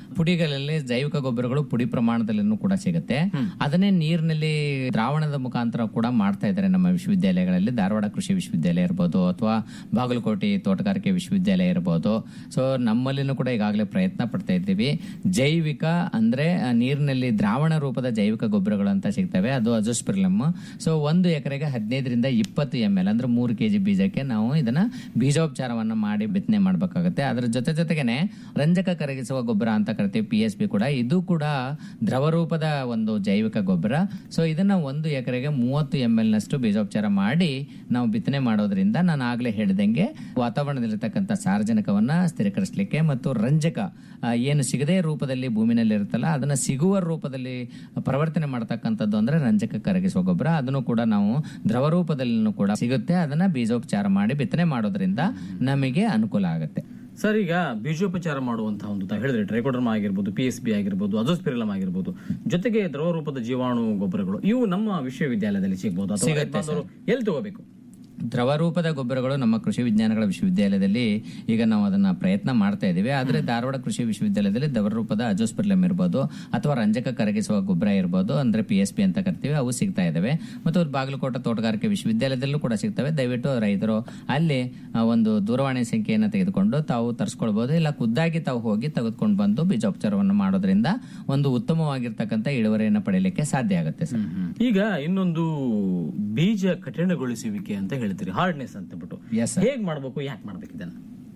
ಪುಡಿಗಳಲ್ಲಿ ಜೈವಿಕ ಗೊಬ್ಬರಗಳು ಪುಡಿ ಪ್ರಮಾಣದಲ್ಲೂ ಕೂಡ ಸಿಗುತ್ತೆ ಅದನ್ನೇ ನೀರಿನಲ್ಲಿ ದ್ರಾವಣದ ಮುಖಾಂತರ ಕೂಡ ಮಾಡ್ತಾ ಇದ್ದಾರೆ ನಮ್ಮ ವಿಶ್ವವಿದ್ಯಾಲಯಗಳಲ್ಲಿ ಧಾರವಾಡ ಕೃಷಿ ವಿಶ್ವವಿದ್ಯಾಲಯ ಇರ್ಬೋದು ಅಥವಾ ಬಾಗಲಕೋಟೆ ತೋಟಗಾರಿಕೆ ವಿಶ್ವವಿದ್ಯಾಲಯ ಇರ್ಬೋದು ಸೊ ನಮ್ಮಲ್ಲಿನೂ ಕೂಡ ಈಗಾಗಲೇ ಪ್ರಯತ್ನ ಪಡ್ತಾ ಇದ್ದೀವಿ ಜೈವಿಕ ಅಂದ್ರೆ ಆ, ನೀರಿನಲ್ಲಿ ದ್ರಾವಣ ರೂಪದ ಜೈವಿಕ ಗೊಬ್ಬರಗಳು ಅಂತ ಸಿಗ್ತವೆ ಅದು ಅಜೋಸ್ಪಿರ್ಲಮ್ ಸೊ ಒಂದು ಎಕರೆಗೆ ಹದಿನೈದರಿಂದ ಇಪ್ಪತ್ತು ಎಂ ಎಲ್ ಅಂದ್ರೆ ಮೂರು ಕೆಜಿ ಬೀಜಕ್ಕೆ ನಾವು ಇದನ್ನ ಬೀಜೋಪಚಾರವನ್ನ ಮಾಡಿ ಬಿತ್ತನೆ ಮಾಡಬೇಕಾಗುತ್ತೆ ಅದರ ಜೊತೆ ಜೊತೆಗೇನೆ ರಂಜಕ ಕರಗಿಸುವ ಗೊಬ್ಬರ ಅಂತ ಕರಿತೀವಿ ಪಿ ಎಸ್ ಬಿ ಕೂಡ ಇದು ಕೂಡ ದ್ರವ ರೂಪದ ಒಂದು ಜೈವಿಕ ಗೊಬ್ಬರ ಸೊ ಇದನ್ನ ಒಂದು ಎಕರೆಗೆ ಮೂವತ್ತು ಎಂ ಎಲ್ ನಷ್ಟು ಬೀಜೋಪಚಾರ ಮಾಡಿ ನಾವು ಬಿತ್ತನೆ ಮಾಡೋದ್ರಿಂದ ನಾನು ಆಗ್ಲೇ ಹೇಳಿದಂಗೆ ವಾತಾವರಣದಲ್ಲಿರ್ತಕ್ಕಂಥ ಸಾರ್ವಜನಿಕವನ್ನ ಸ್ಥಿರೀಕರಿಸಲಿಕ್ಕೆ ಮತ್ತು ರಂಜಕ ಆ, ಏನು ಸಿಗದೇ ರೂಪದಲ್ಲಿ ಭೂಮಿನಲ್ಲಿ ಇರುತ್ತಲ್ಲ ಅದನ್ನ ಸಿಗುವ ರೂಪದಲ್ಲಿ ಪರಿವರ್ತನೆ ಮಾಡತಕ್ಕಂಥದ್ದು ಅಂದ್ರೆ ರಂಜಕ ಕರಗಿಸುವ ಗೊಬ್ಬರ ಅದನ್ನು ಕೂಡ ನಾವು ದ್ರವ ರೂಪದಲ್ಲಿನೂ ಕೂಡ ಸಿಗುತ್ತೆ ಅದನ್ನ ಬೀಜೋಪಚಾರ ಮಾಡಿ ಬಿತ್ತನೆ ಮಾಡೋದ್ರಿಂದ ನಮಗೆ ಅನುಕೂಲ ಆಗುತ್ತೆ ಸರ್ ಈಗ ಬೀಜೋಪಚಾರ ಮಾಡುವಂತಹ ಒಂದು ತಾವು ಹೇಳಿದ್ರೆ ಟ್ರೈಕೋಡರ್ಮ ಆಗಿರ್ಬೋದು ಪಿ ಎಸ್ ಬಿ ಆಗಿರ್ಬೋದು ಅಜೋಸ್ಪಿರಲಮ್ ಆಗಿರ್ಬೋದು ಜೊತೆಗೆ ದ್ರವ ರೂಪದ ಜೀವಾಣು ಗೊಬ್ಬರಗಳು ಇವು ನಮ್ಮ ವಿಶ್ವವಿದ್ಯಾಲಯದಲ್ಲಿ ಸಿಗಬಹುದು ಅಥವಾ ಸಿಗುತ್ತೆ ರೈತ ಬಾಂಧವರು ಎಲ್ಲಿ ತಗೋಬೇಕು ದ್ರವ ರೂಪದ ಗೊಬ್ಬರಗಳು ನಮ್ಮ ಕೃಷಿ ವಿಜ್ಞಾನಗಳ ವಿಶ್ವವಿದ್ಯಾಲಯದಲ್ಲಿ ಈಗ ನಾವು ಅದನ್ನ ಪ್ರಯತ್ನ ಮಾಡ್ತಾ ಇದ್ದೀವಿ ಆದ್ರೆ ಧಾರವಾಡ ಕೃಷಿ ವಿಶ್ವವಿದ್ಯಾಲಯದಲ್ಲಿ ದ್ರವ ರೂಪದ ಅಜೋಸ್ಪಿರ್ಲಮ್ ಇರ್ಬೋದು ಅಥವಾ ರಂಜಕ ಕರಗಿಸುವ ಗೊಬ್ಬರ ಇರ್ಬೋದು ಅಂದ್ರೆ ಪಿ ಎಸ್ ಪಿ ಅಂತ ಕರಿತೀವಿ ಅವು ಸಿಗ್ತಾ ಇದಾವೆ ಮತ್ತು ಬಾಗಲಕೋಟೆ ತೋಟಗಾರಿಕೆ ವಿಶ್ವವಿದ್ಯಾಲಯದಲ್ಲೂ ಕೂಡ ಸಿಗ್ತವೆ ದಯವಿಟ್ಟು ರೈತರು ಅಲ್ಲಿ ಆ, ಒಂದು ದೂರವಾಣಿ ಸಂಖ್ಯೆಯನ್ನು ತೆಗೆದುಕೊಂಡು ತಾವು ತರಿಸ್ಕೊಳ್ಬಹುದು ಇಲ್ಲ ಖುದ್ದಾಗಿ ತಾವು ಹೋಗಿ ತೆಗೆದುಕೊಂಡು ಬಂದು ಬೀಜೋಪಚಾರವನ್ನು ಮಾಡೋದ್ರಿಂದ ಒಂದು ಉತ್ತಮವಾಗಿರ್ತಕ್ಕಂಥ ಇಳುವರಿಯನ್ನು ಪಡೆಯಲಿಕ್ಕೆ ಸಾಧ್ಯ ಆಗುತ್ತೆ ಸರ್ ಈಗ ಇನ್ನೊಂದು ಬೀಜ ಕಠಿಣಗೊಳಿಸುವಿಕೆ ಅಂತ ಹೇಳ್ತೀರಿ ಹಾರ್ಡ್ನೆಸ್ ಅಂತ ಬಿಟ್ಟು Yes, sir. ಹೇಗ್ ಮಾಡ್ಬೇಕು ಯಾಕೆ ಮಾಡ್ಬೇಕು ಇದನ್ನ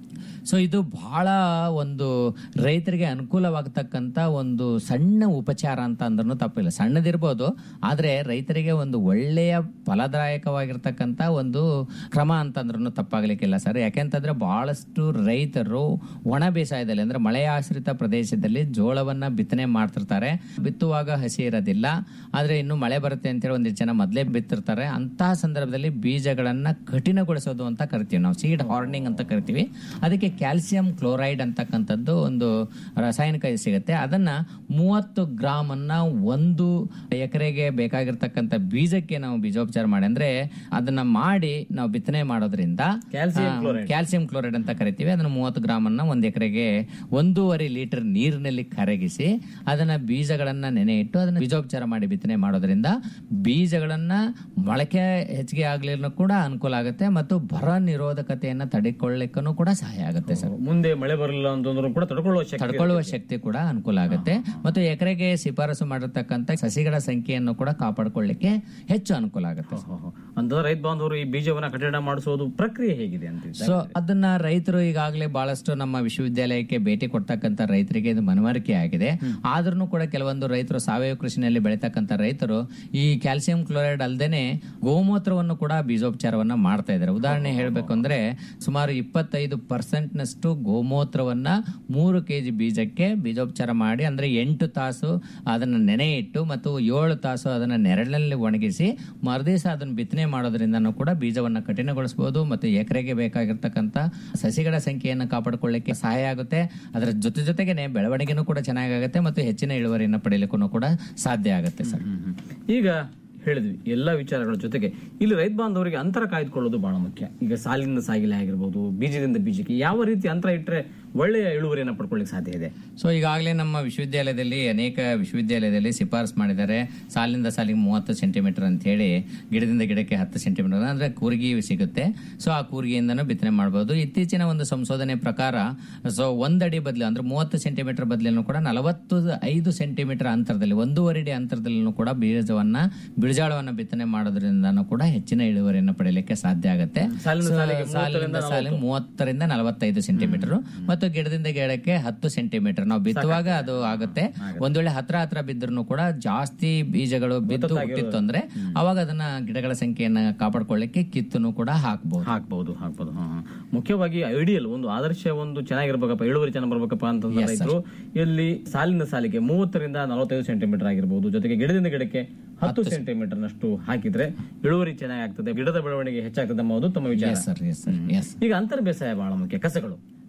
ಸೊ ಇದು ಬಹಳ ಒಂದು ರೈತರಿಗೆ ಅನುಕೂಲವಾಗತಕ್ಕಂತ ಒಂದು ಸಣ್ಣ ಉಪಚಾರ ಅಂತ ಅಂದ್ರೂ ತಪ್ಪಿಲ್ಲ ಸಣ್ಣದಿರ್ಬೋದು ಆದ್ರೆ ರೈತರಿಗೆ ಒಂದು ಒಳ್ಳೆಯ ಫಲದಾಯಕವಾಗಿರ್ತಕ್ಕಂತ ಒಂದು ಕ್ರಮ ಅಂತಂದ್ರೂ ತಪ್ಪಾಗ್ಲಿಕ್ಕಿಲ್ಲ ಸರ್ ಯಾಕೆಂತಂದ್ರೆ ಬಹಳಷ್ಟು ರೈತರು ಒಣ ಬೇಸಾಯದಲ್ಲಿ ಅಂದ್ರೆ ಮಳೆ ಆಶ್ರಿತ ಪ್ರದೇಶದಲ್ಲಿ ಜೋಳವನ್ನ ಬಿತ್ತನೆ ಮಾಡ್ತಿರ್ತಾರೆ ಬಿತ್ತುವಾಗ ಹಸಿ ಇರೋದಿಲ್ಲ ಆದ್ರೆ ಇನ್ನು ಮಳೆ ಬರುತ್ತೆ ಅಂತೇಳಿ ಒಂದಿಷ್ಟು ಜನ ಮೊದಲೇ ಬಿತ್ತಿರ್ತಾರೆ ಅಂತಹ ಸಂದರ್ಭದಲ್ಲಿ ಬೀಜಗಳನ್ನ ಕಠಿಣಗೊಳಿಸೋದು ಅಂತ ಕರಿತೀವಿ ನಾವು ಸೀಡ್ ಹಾರ್ನಿಂಗ್ ಅಂತ ಕರಿತೀವಿ ಅದಕ್ಕೆ ಕ್ಯಾಲ್ಸಿಯಂ ಕ್ಲೋರೈಡ್ ಅಂತಕ್ಕಂಥದ್ದು ಒಂದು ರಾಸಾಯನಿಕ ಸಿಗುತ್ತೆ ಅದನ್ನ ಮೂವತ್ತು ಗ್ರಾಮ್ ಅನ್ನ ಒಂದು ಎಕರೆಗೆ ಬೇಕಾಗಿರ್ತಕ್ಕಂಥ ಬೀಜಕ್ಕೆ ನಾವು ಬೀಜೋಪಚಾರ ಮಾಡಿ ಅಂದ್ರೆ ಅದನ್ನ ಮಾಡಿ ನಾವು ಬಿತ್ತನೆ ಮಾಡೋದ್ರಿಂದ Calcium ಆ, chloride. ಕ್ಯಾಲ್ಸಿಯಂ ಕ್ಲೋರೈಡ್ ಅಂತ ಕರಿತೀವಿ ಅದನ್ನ ಮೂವತ್ತು ಗ್ರಾಮ್ ಅನ್ನ ಒಂದ್ ಎಕರೆಗೆ ಒಂದೂವರೆ ಲೀಟರ್ ನೀರಿನಲ್ಲಿ ಕರಗಿಸಿ ಅದನ್ನ ಬೀಜಗಳನ್ನ ನೆನೆ ಇಟ್ಟು ಅದನ್ನ ಬೀಜೋಪಚಾರ ಮಾಡಿ ಬಿತ್ತನೆ ಮಾಡೋದ್ರಿಂದ ಬೀಜಗಳನ್ನ ಮೊಳಕೆ ಹೆಚ್ಚಿಗೆ ಆಗ್ಲಿಲ್ಲ ಕೂಡ ಅನುಕೂಲ ಆಗುತ್ತೆ ಮತ್ತು ಬರ ನಿರೋಧಕತೆಯನ್ನ ತಡೆಕೊಳ್ಳಿಕ್ಕೂ ಕೂಡ ಸಹಾಯ ಆಗುತ್ತೆ ಸರ್ ಮುಂದೆ ಮಳೆ ಬರಲಿಲ್ಲ ಅಂತಂದ್ರೂ ಕೂಡ ತಡ್ಕೊಳ್ಳುವ ಶಕ್ತಿ ತಡ್ಕೊಳ್ಳುವ ಶಕ್ತಿ ಕೂಡ ಅನುಕೂಲ ಆಗುತ್ತೆ ಮತ್ತು ಎಕರೆಗೆ ಶಿಫಾರಸು ಮಾಡಿರ್ತಕ್ಕಂಥ ಸಸಿಗಳ ಸಂಖ್ಯೆಯನ್ನು ಕೂಡ ಕಾಪಾಡಿಕೊಳ್ಳಿಕ್ಕೆ ಹೆಚ್ಚು ಅನುಕೂಲ ಆಗುತ್ತೆ ಸರ್. ಓಹೋ. ಅಂತಂದ್ರೆ ರೈತ ಬಾಂಧವರು ಈ ಬೀಜವನ್ನ ಕಠಿಣ ಮಾಡಿಸೋದು ಪ್ರಕ್ರಿಯೆ ಹೇಗಿದೆ ಅಂತ ಸೊ ಅದನ್ನ ರೈತರು ಈಗಾಗಲೇ ಬಹಳಷ್ಟು ನಮ್ಮ ವಿಶ್ವವಿದ್ಯಾಲಯಕ್ಕೆ ಭೇಟಿ ಕೊಡ್ತಕ್ಕಂಥ ರೈತರಿಗೆ ಇದು ಮನವರಿಕೆ ಆಗಿದೆ ಆದ್ರೂ ಕೂಡ ಕೆಲವೊಂದು ರೈತರು ಸಾವಯವ ಕೃಷಿನಲ್ಲಿ ಬೆಳೀತಕ್ಕಂಥ ರೈತರು ಈ ಕ್ಯಾಲ್ಸಿಯಂ ಕ್ಲೋರೈಡ್ ಅಲ್ಲದೆ ಗೋಮೂತ್ರವನ್ನು ಕೂಡ ಬೀಜೋಪಚಾರವನ್ನ ಮಾಡ್ತಾ ಇದ್ದಾರೆ ಉದಾಹರಣೆ ಹೇಳಬೇಕು ಅಂದ್ರೆ ಸುಮಾರು ಇಪ್ಪತ್ತೈದು ಪರ್ಸೆಂಟ್ ನಷ್ಟು ಗೋಮೂತ್ರವನ್ನ ಮೂರು ಕೆಜಿ ಬೀಜಕ್ಕೆ ಬೀಜೋಪಚಾರ ಮಾಡಿ ಅಂದ್ರೆ ಎಂಟು ತಾಸು ಅದನ್ನ ನೆನೆ ಇಟ್ಟು ಮತ್ತು ಏಳು ತಾಸು ಅದನ್ನ ನೆರಳಿನಲ್ಲಿ ಒಣಗಿಸಿ ಮರುದಿವಸ ಅದನ್ನ ಬಿತ್ತನೆ ಮಾಡೋದ್ರಿಂದನೂ ಕೂಡ ಬೀಜವನ್ನ ಕಠಿಣಗೊಳಿಸಬಹುದು ಮತ್ತು ಎಕರೆಗೆ ಬೇಕಾಗಿರ್ತಕ್ಕಂಥ ಸಸಿಗಳ ಸಂಖ್ಯೆಯನ್ನು ಕಾಪಾಡಿಕೊಳ್ಳಿಕ್ಕೆ ಸಹಾಯ ಆಗುತ್ತೆ ಅದರ ಜೊತೆ ಜೊತೆಗೇನೆ ಬೆಳವಣಿಗೆನೂ ಕೂಡ ಚೆನ್ನಾಗಾಗುತ್ತೆ ಮತ್ತು ಹೆಚ್ಚಿನ ಇಳುವರಿಯನ್ನು ಪಡೆಯಲಿಕ್ಕೂ ಕೂಡ ಸಾಧ್ಯ ಆಗುತ್ತೆ ಸರ್ ಈಗ ಹೇಳಿದ್ವಿ ಎಲ್ಲ ವಿಚಾರಗಳ ಜೊತೆಗೆ ಇಲ್ಲಿ ರೈತ ಬಾಂಧವರಿಗೆ ಅಂತರ ಕಾಯ್ದುಕೊಳ್ಳೋದು ಬಹಳ ಮುಖ್ಯ ಈಗ ಸಾಲಿನಿಂದ ಸಾಗಿಲೆ ಆಗಿರ್ಬೋದು ಬೀಜದಿಂದ ಬೀಜಕ್ಕೆ ಯಾವ ರೀತಿ ಅಂತರ ಇಟ್ಟರೆ ಒಳ್ಳೆಯ ಇಳುವರಿಯನ್ನು ಪಡ್ಕೊಳ್ಳಿಕ್ಕೆ ಸಾಧ್ಯ ಇದೆ ಸೊ ಈಗಾಗಲೇ ನಮ್ಮ ವಿಶ್ವವಿದ್ಯಾಲಯದಲ್ಲಿ ಅನೇಕ ವಿಶ್ವವಿದ್ಯಾಲಯದಲ್ಲಿ ಶಿಫಾರಸು ಮಾಡಿದ್ದಾರೆ ಸಾಲಿನಿಂದ ಸಾಲಿಗೆ ಮೂವತ್ತು ಸೆಂಟಿಮೀಟರ್ ಅಂತ ಹೇಳಿ ಗಿಡದಿಂದ ಗಿಡಕ್ಕೆ ಹತ್ತು ಸೆಂಟಿಮೀಟರ್ ಅಂದ್ರೆ ಕೂರ್ಗಿ ಸಿಗುತ್ತೆ ಸೊ ಆ ಕೂರ್ಗಿಯಿಂದನೂ ಬಿತ್ತನೆ ಮಾಡಬಹುದು ಇತ್ತೀಚಿನ ಒಂದು ಸಂಶೋಧನೆ ಪ್ರಕಾರ ಸೊ ಒಂದಡಿ ಬದಲು ಅಂದ್ರೆ ಮೂವತ್ತು ಸೆಂಟಿಮೀಟರ್ ಬದಲಿನೂ ಕೂಡ ನಲವತ್ತು ಐದು ಸೆಂಟಿಮೀಟರ್ ಅಂತರದಲ್ಲಿ ಒಂದೂವರೆ ಅಡಿ ಅಂತರದಲ್ಲೂ ಕೂಡ ಬೀಜವನ್ನ ಬಿಳಿಜಾಳವನ್ನ ಬಿತ್ತನೆ ಮಾಡೋದ್ರಿಂದನೂ ಕೂಡ ಹೆಚ್ಚಿನ ಇಳುವರಿಯನ್ನು ಪಡೆಯಲಿಕ್ಕೆ ಸಾಧ್ಯ ಆಗುತ್ತೆ ಸಾಲಿನ So, ಸಾಲಿಗೆ ಸಾಲಿನಿಂದ ಸಾಲಿಗೆ ಮೂವತ್ತರಿಂದ ನಲವತ್ತೈದು ಸೆಂಟಿಮೀಟರ್ ಮತ್ತು ಗಿಡದಿಂದ ಗಿಡಕ್ಕೆ ಹತ್ತು ಸೆಂಟಿಮೀಟರ್ ನಾವು ಬಿತ್ತುವಾಗ ಅದು ಆಗುತ್ತೆ ಒಂದ್ ವೇಳೆ ಹತ್ರ ಹತ್ರ ಬಿದ್ರೂ ಕೂಡ ಜಾಸ್ತಿ ಬೀಜಗಳು ಬಿದ್ದು ಹುಟ್ಟಿತ್ತು ಅಂದ್ರೆ ಅವಾಗ ಅದನ್ನ ಗಿಡಗಳ ಸಂಖ್ಯೆಯನ್ನ ಕಾಪಾಡ್ಕೊಳ್ಳಿಕ್ಕೆ ಕಿತ್ತುನು ಕೂಡ ಹಾಕಬಹುದು ಹಾಕ್ಬಹುದು ಹಾಕ್ಬಹುದು ಹಾ, ಹಾ. ಮುಖ್ಯವಾಗಿ ಐಡಿಯಲ್ ಒಂದು ಆದರ್ಶ ಒಂದು ಚೆನ್ನಾಗಿರ್ಬೇಕಪ್ಪ ಇಳುವರಿ ಚೆನ್ನಾಗಿ ಬರ್ಬೇಕಪ್ಪ ಅಂತಂದ್ರೆ ರೈತರು ಇಲ್ಲಿ ಸಾಲಿನ ಸಾಲಿಗೆ ಮೂವತ್ತರಿಂದ ನಲವತ್ತೈದು ಸೆಂಟಿಮೀಟರ್ ಆಗಿರ್ಬೋದು ಜೊತೆಗೆ ಗಿಡದಿಂದ ಗಿಡಕ್ಕೆ ಹತ್ತು ಸೆಂಟಿಮೀಟರ್ ನಷ್ಟು ಹಾಕಿದ್ರೆ ಇಳುವರಿ ಚೆನ್ನಾಗಿ ಆಗ್ತದೆ ಗಿಡದ ಬೆಳವಣಿಗೆ ಹೆಚ್ಚಾಗ್ತದೆ ಎಂಬುದು ತಮ್ಮ ವಿಚಾರ yes sir yes sir yes ಈಗ ಅಂತರ ಬೇಸಾಯ ಬಹಳ ಮುಖ್ಯ ಕಸಗಳು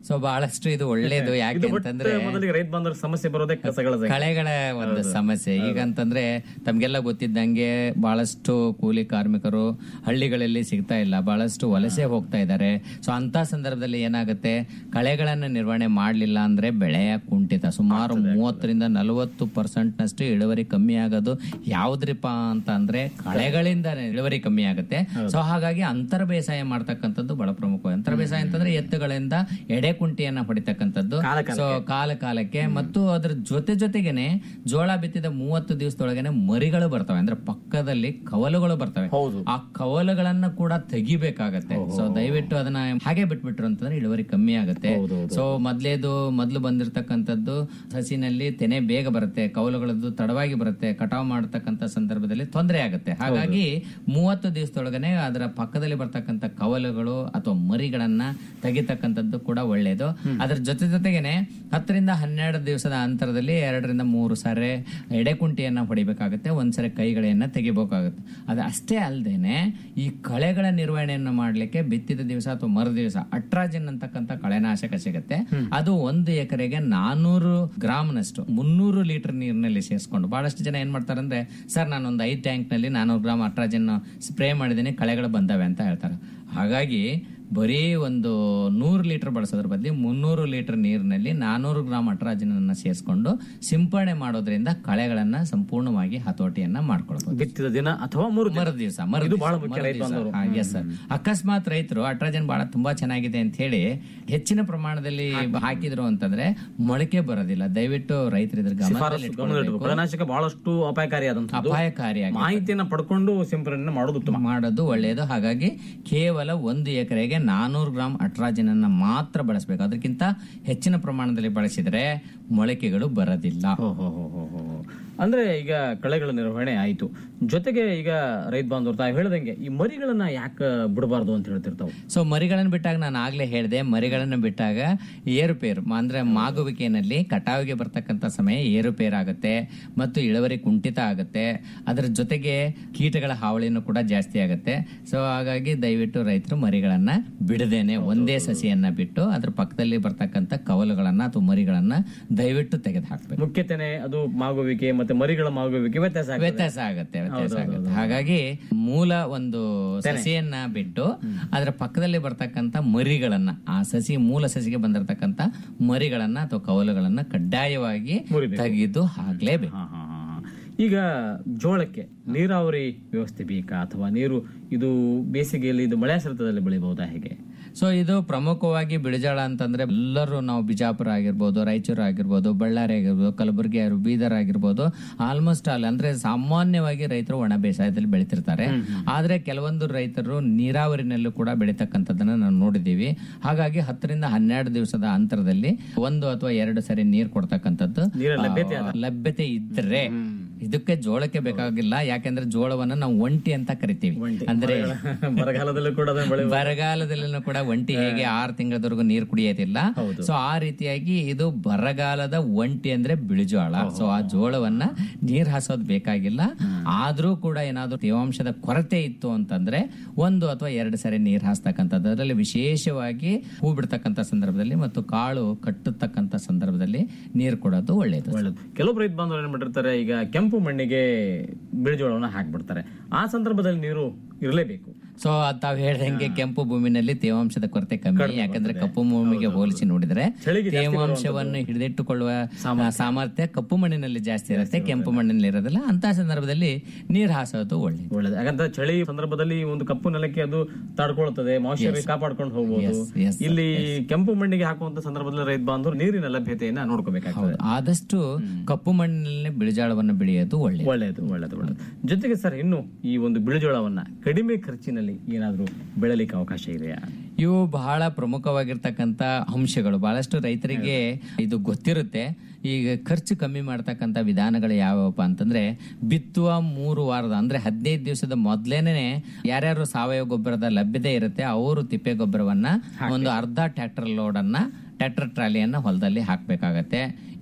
ಸೊ ಬಹಳಷ್ಟು ಇದು ಒಳ್ಳೇದು ಯಾಕೆ ಇದು ಅಂತಂದ್ರೆ ಒಟ್ಟು ಮೊದಲಿಗೆ ರೈತ ಬಾಂಧವರ ಸಮಸ್ಯೆ ಬರೋದೇ ಕಸಗಳ ಸಂಖ್ಯೆ. ಕಳೆಗಳ ಒಂದು ಸಮಸ್ಯೆ ಈಗ ಅಂತಂದ್ರೆ ತಮ್ಗೆಲ್ಲ ಗೊತ್ತಿದ್ದಂಗೆ ಬಹಳಷ್ಟು ಕೂಲಿ ಕಾರ್ಮಿಕರು ಹಳ್ಳಿಗಳಲ್ಲಿ ಸಿಗ್ತಾ ಇಲ್ಲ ಬಹಳಷ್ಟು ವಲಸೆ ಹೋಗ್ತಾ ಇದ್ದಾರೆ ಸೊ ಅಂತ ಸಂದರ್ಭದಲ್ಲಿ ಏನಾಗುತ್ತೆ ಕಳೆಗಳನ್ನ ನಿರ್ವಹಣೆ ಮಾಡಲಿಲ್ಲ ಅಂದ್ರೆ ಬೆಳೆಯ ಕುಂಠಿತ ಸುಮಾರು ಮೂವತ್ತರಿಂದ ನಲವತ್ತು ಪರ್ಸೆಂಟ್ ನಷ್ಟು ಇಳುವರಿ ಕಮ್ಮಿ ಆಗೋದು ಯಾವ್ದ್ರಿಪ್ಪ ಅಂತ ಅಂದ್ರೆ ಕಳೆಗಳಿಂದ ಇಳುವರಿ ಕಮ್ಮಿ ಆಗುತ್ತೆ ಸೊ ಹಾಗಾಗಿ ಅಂತರ ಬೇಸಾಯ ಮಾಡ್ತಕ್ಕಂಥದ್ದು ಬಹಳ ಪ್ರಮುಖ ಅಂತರ ಬೇಸಾಯ ಅಂತಂದ್ರೆ ಎತ್ತುಗಳಿಂದ ಎಡೆ ಕುಂಟಿಯನ್ನ ಹೊಡಿತಕ್ಕಂಥದ್ದು ಸೊ ಕಾಲ ಕಾಲಕ್ಕೆ ಮತ್ತು ಅದ್ರ ಜೊತೆ ಜೊತೆಗೇನೆ ಜೋಳ ಬಿತ್ತಿದ ಮೂವತ್ತು ದಿವಸದೊಳಗನೆ ಮರಿಗಳು ಬರ್ತವೆ ಅಂದ್ರೆ ಪಕ್ಕದಲ್ಲಿ ಕವಲುಗಳು ಬರ್ತವೆ ಆ ಕವಲುಗಳನ್ನ ಕೂಡ ತೆಗಿಬೇಕಾಗತ್ತೆ ಸೊ ದಯವಿಟ್ಟು ಅದನ್ನ ಹಾಗೆ ಬಿಟ್ಬಿಟ್ರು ಅಂತಂದ್ರೆ ಇಳುವರಿ ಕಮ್ಮಿ ಆಗುತ್ತೆ ಸೊ ಮೊದ್ಲೇದು ಮೊದ್ಲು ಬಂದಿರತಕ್ಕಂಥದ್ದು ಸಸಿನಲ್ಲಿ ತೆನೆ ಬೇಗ ಬರುತ್ತೆ ಕವಲುಗಳದ್ದು ತಡವಾಗಿ ಬರುತ್ತೆ ಕಟಾವ್ ಮಾಡತಕ್ಕಂತ ಸಂದರ್ಭದಲ್ಲಿ ತೊಂದರೆ ಆಗುತ್ತೆ ಹಾಗಾಗಿ ಮೂವತ್ತು ದಿವಸದೊಳಗನೆ ಅದರ ಪಕ್ಕದಲ್ಲಿ ಬರ್ತಕ್ಕಂಥ ಕವಲುಗಳು ಅಥವಾ ಮರಿಗಳನ್ನ ತೆಗಿತಕ್ಕಂಥದ್ದು ಕೂಡ ಒಳ್ಳೆಯದು ಅದ್ರ ಜೊತೆ ಜೊತೆಗೇನೆ ಹತ್ತರಿಂದ ಹನ್ನೆರಡು ದಿವಸದ ಅಂತರದಲ್ಲಿ ಎರಡರಿಂದ ಮೂರು ಸಾರಿ ಎಡೆಕುಂಟಿಯನ್ನ ಹೊಡಿಬೇಕಾಗುತ್ತೆ ಒಂದ್ಸರಿ ಕೈಗಳನ್ನ ತೆಗಿಬೇಕಾಗುತ್ತೆ ಅದು ಅಷ್ಟೇ ಅಲ್ಲದೇನೆ ಈ ಕಳೆಗಳ ನಿರ್ವಹಣೆಯನ್ನು ಮಾಡ್ಲಿಕ್ಕೆ ಬಿತ್ತಿದ ದಿವಸ ಅಥವಾ ಮರು ದಿವಸ ಅಟ್ರಾಜಿನ್ ಅಂತಕ್ಕಂಥ ಕಳೆನಾಶಕ ಸಿಗುತ್ತೆ ಅದು ಒಂದು ಎಕರೆಗೆ ನಾನೂರು ಗ್ರಾಮ್ನಷ್ಟು ಮುನ್ನೂರು ಲೀಟರ್ ನೀರಿನಲ್ಲಿ ಸೇರಿಸ್ಕೊಂಡು ಬಹಳಷ್ಟು ಜನ ಏನ್ ಮಾಡ್ತಾರೆ ಅಂದ್ರೆ ಸರ್ ನಾನು ಒಂದು ಐದು ಟ್ಯಾಂಕ್ ನಲ್ಲಿ ನಾನೂರು ಗ್ರಾಮ್ ಅಟ್ರಾಜಿನ್ ಸ್ಪ್ರೇ ಮಾಡಿದ್ದೀನಿ ಕಳೆಗಳು ಬಂದವೆ ಅಂತ ಹೇಳ್ತಾರೆ ಹಾಗಾಗಿ ಬರೀ ಒಂದು ನೂರು ಲೀಟರ್ ಬಳಸೋದ್ರ ಬದಲಿ ಮುನ್ನೂರು ಲೀಟರ್ ನೀರಿನಲ್ಲಿ ನಾನೂರು ಗ್ರಾಮ್ ಅಟ್ರಾಜಿನ ಸೇರಿಸ್ಕೊಂಡು ಸಿಂಪಡಣೆ ಮಾಡೋದ್ರಿಂದ ಕಳೆಗಳನ್ನ ಸಂಪೂರ್ಣವಾಗಿ ಹತೋಟಿಯನ್ನ ಮಾಡ್ಕೊಳ್ಬಹುದು ಬಿತ್ತಿದ ದಿನ ಅಥವಾ ಮೂರು ದಿನ. ಮರು ದಿವಸ ಮರು ಇದು ದಿವ್ಸ, ಬಹಳ ಮುಖ್ಯ ಮರು ರೈತ ದಿವ್ಸ. ಬಾಂಧವರು. ಹಾ, yes sir. ಅಕಸ್ಮಾತ್ ರೈತರು ಅಟ್ರಾಜನ್ ಬಹಳ ತುಂಬಾ ಚೆನ್ನಾಗಿದೆ ಅಂತ ಹೇಳಿ ಹೆಚ್ಚಿನ ಪ್ರಮಾಣದಲ್ಲಿ ಹಾಕಿದ್ರು ಅಂತಂದ್ರೆ ಮೊಳಕೆ ಬರೋದಿಲ್ಲ ದಯವಿಟ್ಟು ರೈತರು ಇದ್ರ ಶಿಫಾರಸು ಗಮನದಲ್ಲಿ ಗಮನದಲ್ಲಿಡಬೇಕು. ಇಟ್ಕೊಳ್ಬೇಕು. ಕಳೆನಾಶಕ ಬಹಳಷ್ಟು ಅಪಾಯಕಾರಿಯಾದಂಥದ್ದು ಅಪಾಯಕಾರಿಯಾಗಿ ಮಾಹಿತಿಯನ್ನ ಪಡ್ಕೊಂಡು ಸಿಂಪರಣೆ ಮಾಡೋದು ಉತ್ತಮ ಮಾಡೋದು ಒಳ್ಳೆಯದು ಹಾಗಾಗಿ ಕೇವಲ ಒಂದು ಎಕರೆಗೆ ನಾನೂರು ಗ್ರಾಂ ಅಟ್ರಾಜಿನ್ ಅನ್ನ ಮಾತ್ರ ಬಳಸಬೇಕು ಅದಕ್ಕಿಂತ ಹೆಚ್ಚಿನ ಪ್ರಮಾಣದಲ್ಲಿ ಬಳಸಿದ್ರೆ ಮೊಳಕೆಗಳು ಬರೋದಿಲ್ಲ ಹೋ, ಹೋ, ಹೋ, ಹೋ, ಹೋ. ಅಂದ್ರೆ ಈಗ ಕಳೆಗಳ ನಿರ್ವಹಣೆ ಆಯ್ತು ಜೊತೆಗೆ ಈಗ ರೈತ ಬಾಂಧವರು ತಾವು ಹೇಳ್ದಂಗೆ ಈ ಮರಿಗಳನ್ನ ಯಾಕೆ ಬಿಡಬಾರ್ದು ಅಂತ ಹೇಳ್ತಿರ್ತಾವ ಸೊ ಮರಿಗಳನ್ನು ಬಿಟ್ಟಾಗ ನಾನು ಆಗ್ಲೇ ಹೇಳಿದೆ ಮರಿಗಳನ್ನು ಬಿಟ್ಟಾಗ ಏರುಪೇರು ಮ- ಅಂದ್ರೆ ಮಾಗುವಿಕೆಯಲ್ಲಿ ಕಟಾವಿಗೆ ಬರ್ತಕ್ಕಂಥ ಸಮಯ ಏರುಪೇರು ಆಗುತ್ತೆ ಮತ್ತು ಇಳುವರಿ ಕುಂಠಿತ ಆಗುತ್ತೆ ಅದರ ಜೊತೆಗೆ ಕೀಟಗಳ ಹಾವಳಿನೂ ಕೂಡ ಜಾಸ್ತಿ ಆಗುತ್ತೆ ಸೊ ಹಾಗಾಗಿ ದಯವಿಟ್ಟು ರೈತರು ಮರಿಗಳನ್ನ ಬಿಡದೇನೆ ಒಂದೇ ಸಸಿಯನ್ನ ಬಿಟ್ಟು ಅದ್ರ ಪಕ್ಕದಲ್ಲಿ ಬರ್ತಕ್ಕಂಥ ಕವಲುಗಳನ್ನ ಅಥವಾ ಮರಿಗಳನ್ನ ದಯವಿಟ್ಟು ತೆಗೆದು ಹಾಕ್ಬೇಕು ಮುಖ್ಯತೆನೆ ಅದು ಮಾಗುವಿಕೆ ಮತ್ತೆ ಮರಿಗಳ ಮಾಗುವಿಕೆ ವ್ಯತ್ಯಾಸ ಆಗ್ತದೆ. ವ್ಯತ್ಯಾಸ ಆಗುತ್ತೆ ವ್ಯತ್ಯಾಸ ಆಗುತ್ತೆ ಹಾಗಾಗಿ ಮೂಲ ಒಂದು ಸಸಿಯನ್ನ ಬಿಟ್ಟು ಅದರ ಪಕ್ಕದಲ್ಲಿ ಬರ್ತಕ್ಕಂಥ ಮರಿಗಳನ್ನ ಆ ಸಸಿ ಮೂಲ ಸಸಿಗೆ ಬಂದಿರತಕ್ಕಂತ ಮರಿಗಳನ್ನ ಅಥವಾ ಕವಲುಗಳನ್ನ ಕಡ್ಡಾಯವಾಗಿ ತೆಗೆದು ಹಾಕ್ಲೇಬೇಕು ಹಾ, ಹಾ, ಹಾ, ಹಾ. ಈಗ ಜೋಳಕ್ಕೆ ನೀರಾವರಿ ವ್ಯವಸ್ಥೆ ಬೇಕಾ ಅಥವಾ ನೀರು ಇದು ಬೇಸಿಗೆಯಲ್ಲಿ ಇದು ಮಳೆಯಾಶ್ರಿತದಲ್ಲಿ ಬೆಳಿಬಹುದಾ ಹೇಗೆ ಸೊ ಇದು ಪ್ರಮುಖವಾಗಿ ಬಿಳಿಜಾಳ ಅಂತಂದ್ರೆ ಎಲ್ಲರೂ ನಾವು ಬಿಜಾಪುರ ಆಗಿರ್ಬೋದು ರಾಯಚೂರು ಆಗಿರ್ಬೋದು ಬಳ್ಳಾರಿ ಆಗಿರ್ಬೋದು ಕಲಬುರಗಿ ಆಗಿರ್ಬೋದು ಬೀದರ್ ಆಗಿರ್ಬೋದು ಆಲ್ಮೋಸ್ಟ್ ಆಲ್ ಅಂದ್ರೆ ಸಾಮಾನ್ಯವಾಗಿ ರೈತರು ಒಣ ಬೇಸಾಯದಲ್ಲಿ ಬೆಳಿತಿರ್ತಾರೆ ಆದ್ರೆ ಕೆಲವೊಂದು ರೈತರು ನೀರಾವರಿನಲ್ಲೂ ಕೂಡ ಬೆಳಿತಕ್ಕಂಥದ್ದನ್ನ ನಾವು ನೋಡಿದೀವಿ ಹಾಗಾಗಿ ಹತ್ತರಿಂದ ಹನ್ನೆರಡು ದಿವಸದ ಅಂತರದಲ್ಲಿ ಒಂದು ಅಥವಾ ಎರಡು ಸರಿ ನೀರು ಕೊಡ್ತಕ್ಕಂಥದ್ದು ನೀರಿನ ಲಭ್ಯತೆ ಆ, ಲಭ್ಯತೆ ಇದ್ರೆ ಇದಕ್ಕೆ ಜೋಳಕ್ಕೆ ಬೇಕಾಗಿಲ್ಲ ಯಾಕೆಂದ್ರೆ ಜೋಳವನ್ನ ನಾವು ಒಂಟಿ ಅಂತ ಕರಿತೀವಿ ಅಂದ್ರೆ ಬರಗಾಲದಲ್ಲೂ ಕೂಡ ಅದನ್ನ ಬೆಳೆ ಬರಗಾಲದಲ್ಲೂ ಕೂಡ ಒಂಟಿ ಹೇಗೆ ಆರು ತಿಂಗಳವರೆಗೂ ನೀರು ಕುಡಿಯೋದಿಲ್ಲ ಸೊ ಆ ರೀತಿಯಾಗಿ ಇದು ಬರಗಾಲದ ಒಂಟಿ ಅಂದ್ರೆ ಬಿಳಿಜೋಳ ಸೊ ಆ ಜೋಳವನ್ನ ನೀರ್ ಹಾಸೋದ್ ಬೇಕಾಗಿಲ್ಲ ಆದ್ರೂ ಕೂಡ ಏನಾದ್ರೂ ತೇವಾಂಶದ ಕೊರತೆ ಇತ್ತು ಅಂತಂದ್ರೆ ಒಂದು ಅಥವಾ ಎರಡು ಸರಿ ನೀರ್ ಹಾಸ್ತಕ್ಕಂಥದ್ದು ಅದರಲ್ಲಿ ವಿಶೇಷವಾಗಿ ಹೂ ಬಿಡ್ತಕ್ಕಂಥ ಸಂದರ್ಭದಲ್ಲಿ ಮತ್ತು ಕಾಳು ಕಟ್ಟತಕ್ಕಂಥ ಸಂದರ್ಭದಲ್ಲಿ ನೀರು ಕೊಡೋದು ಒಳ್ಳೇದು ಒಳ್ಳೇದು ಕೆಲವು ರೈತ ಬಾಂಧವರು ಏನ್ ಮಾಡಿರ್ತಾರೆ ಈಗ ಕೆಂಪು ಮಣ್ಣಿಗೆ ಬಿಳಿಜೋಳವನ್ನ ಹಾಕ್ಬಿಡ್ತಾರೆ ಆ ಸಂದರ್ಭದಲ್ಲಿ ನೀರು ಇರಲೇಬೇಕು ಸೊ ಅದ್ ತಾವ್ ಹೇಳ್ದಂಗೆ ಕೆಂಪು ಭೂಮಿನಲ್ಲಿ ತೇವಾಂಶದ ಕೊರತೆ ಕಮ್ಮಿ ಯಾಕಂದ್ರೆ ಕಪ್ಪು ಭೂಮಿಗೆ ಹೋಲಿಸಿ ನೋಡಿದ್ರೆ ಚಳಿಗೆ ಜಾಸ್ತಿ ತೇವಾಂಶವನ್ನು ಹಿಡಿದಿಟ್ಟುಕೊಳ್ಳುವ ಆ, ಸಾಮರ್ಥ್ಯ ಕಪ್ಪು ಮಣ್ಣಿನಲ್ಲಿ ಜಾಸ್ತಿ ಇರುತ್ತೆ ಕೆಂಪು ಮಣ್ಣಿನಲ್ಲಿ ಇರೋದಿಲ್ಲ ಅಂತ ಸಂದರ್ಭದಲ್ಲಿ ನೀರ್ ಹಾಸೋದು ಒಳ್ಳೇದು ಒಳ್ಳೇದು ಯಾಕಂದ್ರೆ ಚಳಿ ಸಂದರ್ಭದಲ್ಲಿ ಒಂದು ಕಪ್ಪು ನೆಲಕ್ಕೆ ಅದು ತಡ್ಕೊಳ್ತದೆ ಮಾಯಿಶ್ಚರ್ ಕಾಪಾಡ್ಕೊಂಡು ಹೋಗ್ಬೋದು Yes, yes, ಇಲ್ಲಿ ಕೆಂಪು ಮಣ್ಣಿಗೆ ಹಾಕುವಂತ ಸಂದರ್ಭದಲ್ಲಿ ರೈತ ಬಾಂಧವರು ನೀರಿನ ಲಭ್ಯತೆಯನ್ನ ನೋಡ್ಕೋಬೇಕಾಗ್ತದೆ ಆದಷ್ಟು ಕಪ್ಪು ಮಣ್ಣಿನಲ್ಲಿ ಬಿಳಿಜಾಳವನ್ನು ಬೆಳೆಯೋದು ಒಳ್ಳೇದು ಒಳ್ಳೇದು ಒಳ್ಳೇದು ಒಳ್ಳೇದು ಜೊತೆಗೆ ಸರ್ ಇನ್ನು ಈ ಒಂದು ಬಿಳಿಜೋಳವನ್ನ ಕಡಿಮೆ ಖರ್ಚಿನಲ್ಲಿ ಏನಾದ್ರೂ ಬೆಳಲಿಕ್ಕೆ ಅವಕಾಶ ಇದೆಯಾ ಇವು ಬಹಳ ಪ್ರಮುಖವಾಗಿರ್ತಕ್ಕಂಥ ಅಂಶಗಳು ಬಹಳಷ್ಟು ರೈತರಿಗೆ ಇದು ಗೊತ್ತಿರುತ್ತೆ ಈಗ ಖರ್ಚು ಕಮ್ಮಿ ಮಾಡ್ತಕ್ಕಂಥ ವಿಧಾನಗಳು ಯಾವ್ಯಾವಪ್ಪ ಅಂತಂದ್ರೆ ಬಿತ್ತುವ ಮೂರು ವಾರದ ಅಂದ್ರೆ ಹದಿನೈದು ದಿವಸದ ಮೊದ್ಲೇನೆ ಯಾರ್ಯಾರು ಸಾವಯವ ಗೊಬ್ಬರದ ಲಭ್ಯತೆ ಇರುತ್ತೆ ಅವರು ತಿಪ್ಪೆ ಗೊಬ್ಬರವನ್ನ ಒಂದು ಅರ್ಧ ಟ್ರ್ಯಾಕ್ಟರ್ ಲೋಡ್ ಅನ್ನ ಟ್ರ್ಯಾಕ್ಟರ್ ಟ್ರಾಲಿಯನ್ನ ಹೊಲದಲ್ಲಿ ಹಾಕ್ಬೇಕಾಗತ್ತೆ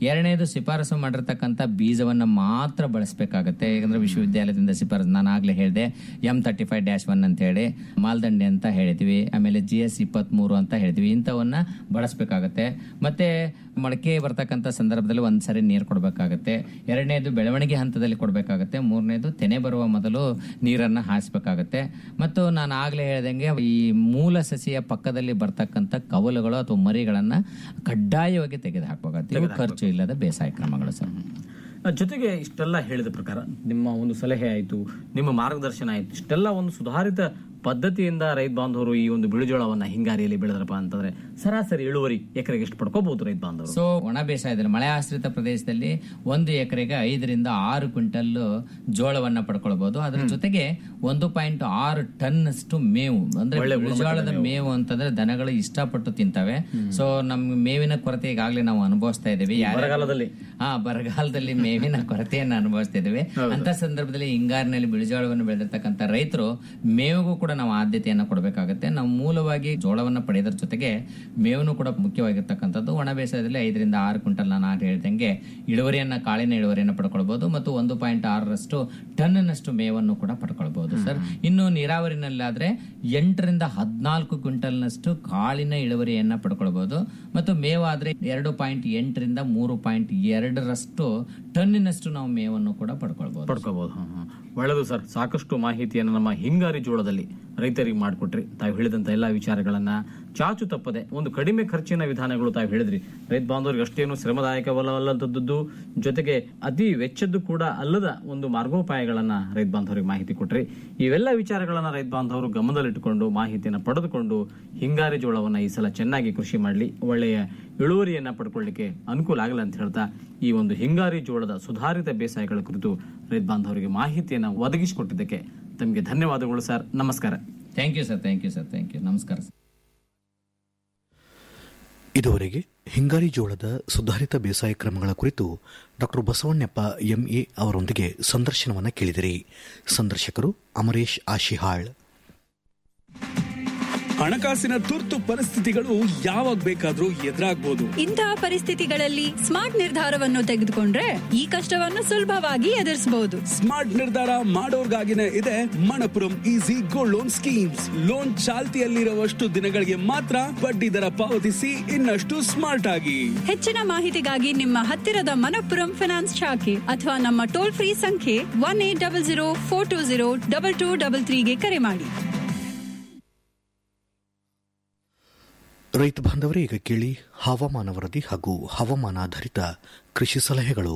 ಎರಡನೇದು ಶಿಫಾರಸು ಮಾಡಿರ್ತಕ್ಕಂಥ ಬೀಜವನ್ನ ಮಾತ್ರ ಬಳಸಬೇಕಾಗತ್ತೆ ಯಾಕಂದ್ರೆ ವಿಶ್ವವಿದ್ಯಾಲಯದಿಂದ ಶಿಫಾರಸು ನಾನು ಆಗ್ಲೇ ಹೇಳಿದೆ M thirty five dash one ಅಂತ ಹೇಳಿ ಮಾಲ್ದಂಡೆ ಅಂತ ಹೇಳಿದ್ವಿ ಆಮೇಲೆ ಜಿ ಎಸ್ ಇಪ್ಪತ್ಮೂರು ಅಂತ ಹೇಳಿದ್ವಿ ಇಂಥವನ್ನ ಬಳಸಬೇಕಾಗತ್ತೆ ಮತ್ತೆ ಮೊಳಕೆ ಬರ್ತಕ್ಕಂಥ ಸಂದರ್ಭದಲ್ಲಿ ಒಂದ್ಸರಿ ನೀರು ಕೊಡಬೇಕಾಗತ್ತೆ ಎರಡನೇದು ಬೆಳವಣಿಗೆ ಹಂತದಲ್ಲಿ ಕೊಡಬೇಕಾಗತ್ತೆ ಮೂರನೇದು ತೆನೆ ಬರುವ ಮೊದಲು ನೀರನ್ನ ಹಾಯಿಸ್ಬೇಕಾಗತ್ತೆ ಮತ್ತು ನಾನು ಆಗ್ಲೇ ಹೇಳ್ದಂಗೆ ಈ ಮೂಲ ಸಸಿಯ ಪಕ್ಕದಲ್ಲಿ ಬರ್ತಕ್ಕಂಥ ಕವಲುಗಳು ಅಥವಾ ಮರಿಗಳನ್ನ ಕಡ್ಡಾಯವಾಗಿ ತೆಗೆದು ಹಾಕಬೇಕಾಗತ್ತೆ ಇವು ಖರ್ಚು ಇಲ್ಲದ ಬೇಸಾಯ ಕ್ರಮಗಳು ಸರ್ ಜೊತೆಗೆ ಇಷ್ಟೆಲ್ಲ ಹೇಳಿದ ಪ್ರಕಾರ ನಿಮ್ಮ ಒಂದು ಸಲಹೆ ಆಯಿತು ನಿಮ್ಮ ಮಾರ್ಗದರ್ಶನ ಆಯಿತು ಇಷ್ಟೆಲ್ಲ ಒಂದು ಸುಧಾರಿತ ಪದ್ಧತಿಯಿಂದ ರೈತ ಬಾಂಧವರು ಈ ಒಂದು ಬಿಳಿಜೋಳವನ್ನ ಹಿಂಗಾರಿಯಲ್ಲಿ ಬೆಳೆದ್ರಪ್ಪ ಅಂತಂದ್ರೆ ಸರಾಸರಿ ಇಳುವರಿ ಎಕರೆಗೆ ಎಷ್ಟು ಪಡ್ಕೋಬಹುದು ರೈತ ಬಾಂಧವರು ಸೊ ಒಣ ಬೇಸಾಯದಲ್ಲಿ ಮಳೆ ಆಶ್ರಿತ ಪ್ರದೇಶದಲ್ಲಿ ಒಂದು ಎಕರೆಗೆ ಐದರಿಂದ ಆರು ಕ್ವಿಂಟಲ್ ಜೋಳವನ್ನ ಪಡ್ಕೊಳ್ಬಹುದು ಅದ್ರ ಜೊತೆಗೆ ಒಂದು ಪಾಯಿಂಟ್ ಆರು ಟನ್ ಅಷ್ಟು ಮೇವು ಅಂದ್ರೆ ಬಿಳಿಜೋಳದ ಮೇವು ಅಂತಂದ್ರೆ ದನಗಳು ಇಷ್ಟಪಟ್ಟು ತಿಂತವೆ ಸೊ ನಮ್ ಮೇವಿನ ಕೊರತೆ ಈಗಾಗಲೇ ನಾವು ಅನುಭವಿಸ್ತಾ ಇದ್ದೀವಿ ಯಾರ್ಯಾರು- ಬರಗಾಲದಲ್ಲಿ ಹಾ ಬರಗಾಲದಲ್ಲಿ ಮೇವಿನ ಕೊರತೆಯನ್ನು ಅನುಭವಿಸ್ತಾ ಇದ್ದೇವೆ ಅಂತ ಸಂದರ್ಭದಲ್ಲಿ ಹಿಂಗಾರಿನಲ್ಲಿ ಬಿಳಿಜೋಳವನ್ನು ಬೆಳೆದಿರ್ತಕ್ಕಂಥ ರೈತರು ಮೇವಿಗೂ ಕೂಡ ನಾವು ಆದ್ಯತೆಯನ್ನ ಕೊಡಬೇಕಾಗುತ್ತೆ ನಾವು ಮೂಲವಾಗಿ ಜೋಳವನ್ನ ಪಡೆಯೋದ್ರ ಜೊತೆಗೆ ಮೇವನ್ನು ಕೂಡ ಮುಖ್ಯವಾಗಿರ್ತಕ್ಕಂಥದ್ದು ಒಣ ಬೇಸಾಯದಲ್ಲಿ ಐದರಿಂದ ಆರು ಕ್ವಿಂಟಲ್ ನಾನು ಆಗ ಹೇಳ್ದಂಗೆ ಇಳುವರಿಯನ್ನ ಕಾಳಿನ ಇಳುವರಿಯನ್ನು ಪಡ್ಕೊಳ್ಬಹುದು ಮತ್ತು ಒಂದು ಪಾಯಿಂಟ್ ಆರರಷ್ಟು ಟನ್ನಷ್ಟು ಮೇವನ್ನು ಕೂಡ ಪಡ್ಕೊಳ್ಬಹುದು ಸರ್ ಇನ್ನು ನೀರಾವರಿನಲ್ಲಾದ್ರೆ ಎಂಟರಿಂದ ಹದಿನಾಲ್ಕು ಕ್ವಿಂಟಲ್ನಷ್ಟು ಕಾಳಿನ ಇಳುವರಿಯನ್ನ ಪಡ್ಕೊಳ್ಬಹುದು ಮತ್ತು ಮೇವಾದ್ರೆ ಎರಡು ಪಾಯಿಂಟ್ ಎಂಟರಿಂದ ಮೂರು ಪಾಯಿಂಟ್ ಎರಡರಷ್ಟು ಟನ್ನಿನಷ್ಟು ನಾವು ಮೇವನ್ನು ಕೂಡ ಪಡ್ಕೊಳ್ಬಹುದು ಪಡ್ಕೋಬಹುದು ಒಳ್ಳೆಯದು ಸರ್ ಸಾಕಷ್ಟು ಮಾಹಿತಿಯನ್ನು ನಮ್ಮ ಹಿಂಗಾರಿ ಜೋಳದಲ್ಲಿ ರೈತರಿಗೆ ಮಾಡಿಕೊಟ್ರಿ ತಾವು ಹೇಳಿದಂತ ಎಲ್ಲಾ ವಿಚಾರಗಳನ್ನ ಚಾಚು ತಪ್ಪದೆ ಒಂದು ಕಡಿಮೆ ಖರ್ಚಿನ ವಿಧಾನಗಳು ತಾವು ಹೇಳಿದ್ರಿ ರೈತ ಬಾಂಧವರಿಗೆ ಅಷ್ಟೇನು ಶ್ರಮದಾಯಕವಲ್ಲದಂಥದ್ದು ಜೊತೆಗೆ ಅತಿ ವೆಚ್ಚದ್ದು ಕೂಡ ಅಲ್ಲದ ಒಂದು ಮಾರ್ಗೋಪಾಯಗಳನ್ನ ರೈತ ಬಾಂಧವರಿಗೆ ಮಾಹಿತಿ ಕೊಟ್ರಿ ಇವೆಲ್ಲ ವಿಚಾರಗಳನ್ನ ರೈತ ಬಾಂಧವರು ಗಮನದಲ್ಲಿಟ್ಟುಕೊಂಡು ಮಾಹಿತಿಯನ್ನು ಪಡೆದುಕೊಂಡು ಹಿಂಗಾರಿ ಜೋಳವನ್ನ ಈ ಸಲ ಚೆನ್ನಾಗಿ ಕೃಷಿ ಮಾಡಲಿ ಒಳ್ಳೆಯ ಇಳುವರಿಯನ್ನ ಪಡ್ಕೊಳ್ಳಿಕ್ಕೆ ಅನುಕೂಲ ಆಗಲ್ಲ ಅಂತ ಹೇಳ್ತಾ ಈ ಒಂದು ಹಿಂಗಾರಿ ಜೋಳದ ಸುಧಾರಿತ ಬೇಸಾಯಗಳ ಕುರಿತು ರೈತ ಬಾಂಧವರಿಗೆ ಮಾಹಿತಿಯನ್ನು ಒದಗಿಸಿಕೊಟ್ಟಿದ್ದಕ್ಕೆ ತಮಗೆ ಧನ್ಯವಾದಗಳು ಸರ್ ನಮಸ್ಕಾರ thank you sir thank you sir thank you ನಮಸ್ಕಾರ ಸರ್ ಇದುವರೆಗೆ ಹಿಂಗಾರಿ ಜೋಳದ ಸುಧಾರಿತ ಬೇಸಾಯ ಕ್ರಮಗಳ ಕುರಿತು ಡಾಕ್ಟರ್ ಬಸವಣ್ಣಪ್ಪ ಎಂಎ ಅವರೊಂದಿಗೆ ಸಂದರ್ಶನವನ್ನು ಕೇಳಿದಿರಿ ಸಂದರ್ಶಕರು ಅಮರೇಶ್ ಆಶಿಹಾಳ್ ಹಣಕಾಸಿನ ತುರ್ತು ಪರಿಸ್ಥಿತಿಗಳು ಯಾವಾಗ ಬೇಕಾದ್ರೂ ಎದುರಾಗ್ಬೋದು ಇಂತಹ ಪರಿಸ್ಥಿತಿಗಳಲ್ಲಿ ಸ್ಮಾರ್ಟ್ ನಿರ್ಧಾರವನ್ನು ತೆಗೆದುಕೊಂಡ್ರೆ ಈ ಕಷ್ಟವನ್ನು ಸುಲಭವಾಗಿ ಎದುರಿಸಬಹುದು ಸ್ಮಾರ್ಟ್ ನಿರ್ಧಾರ ಮಾಡೋರ್ಗಾಗಿನೇ ಇದೆ Manappuram easy gold loan schemes loan ಚಾಲ್ತಿಯಲ್ಲಿರುವಷ್ಟು ದಿನಗಳಿಗೆ ಮಾತ್ರ ಬಡ್ಡಿ ದರ ಪಾವತಿಸಿ ಇನ್ನಷ್ಟು ಸ್ಮಾರ್ಟ್ ಆಗಿ ಹೆಚ್ಚಿನ ಮಾಹಿತಿಗಾಗಿ ನಿಮ್ಮ ಹತ್ತಿರದ ಮನಪ್ಪುರಂ ಫಿನಾನ್ಸ್ ಶಾಖೆ ಅಥವಾ ನಮ್ಮ ಟೋಲ್ ಫ್ರೀ ಸಂಖ್ಯೆ one eight double zero four two zero double two double ತ್ರೀಗೆ ಕರೆ ಮಾಡಿ ರೈತ ಬಾಂಧವರೇ ಈಗ ಕೇಳಿ ಹವಾಮಾನ ವರದಿ ಹಾಗೂ ಹವಾಮಾನಾಧಾರಿತ ಕೃಷಿ ಸಲಹೆಗಳು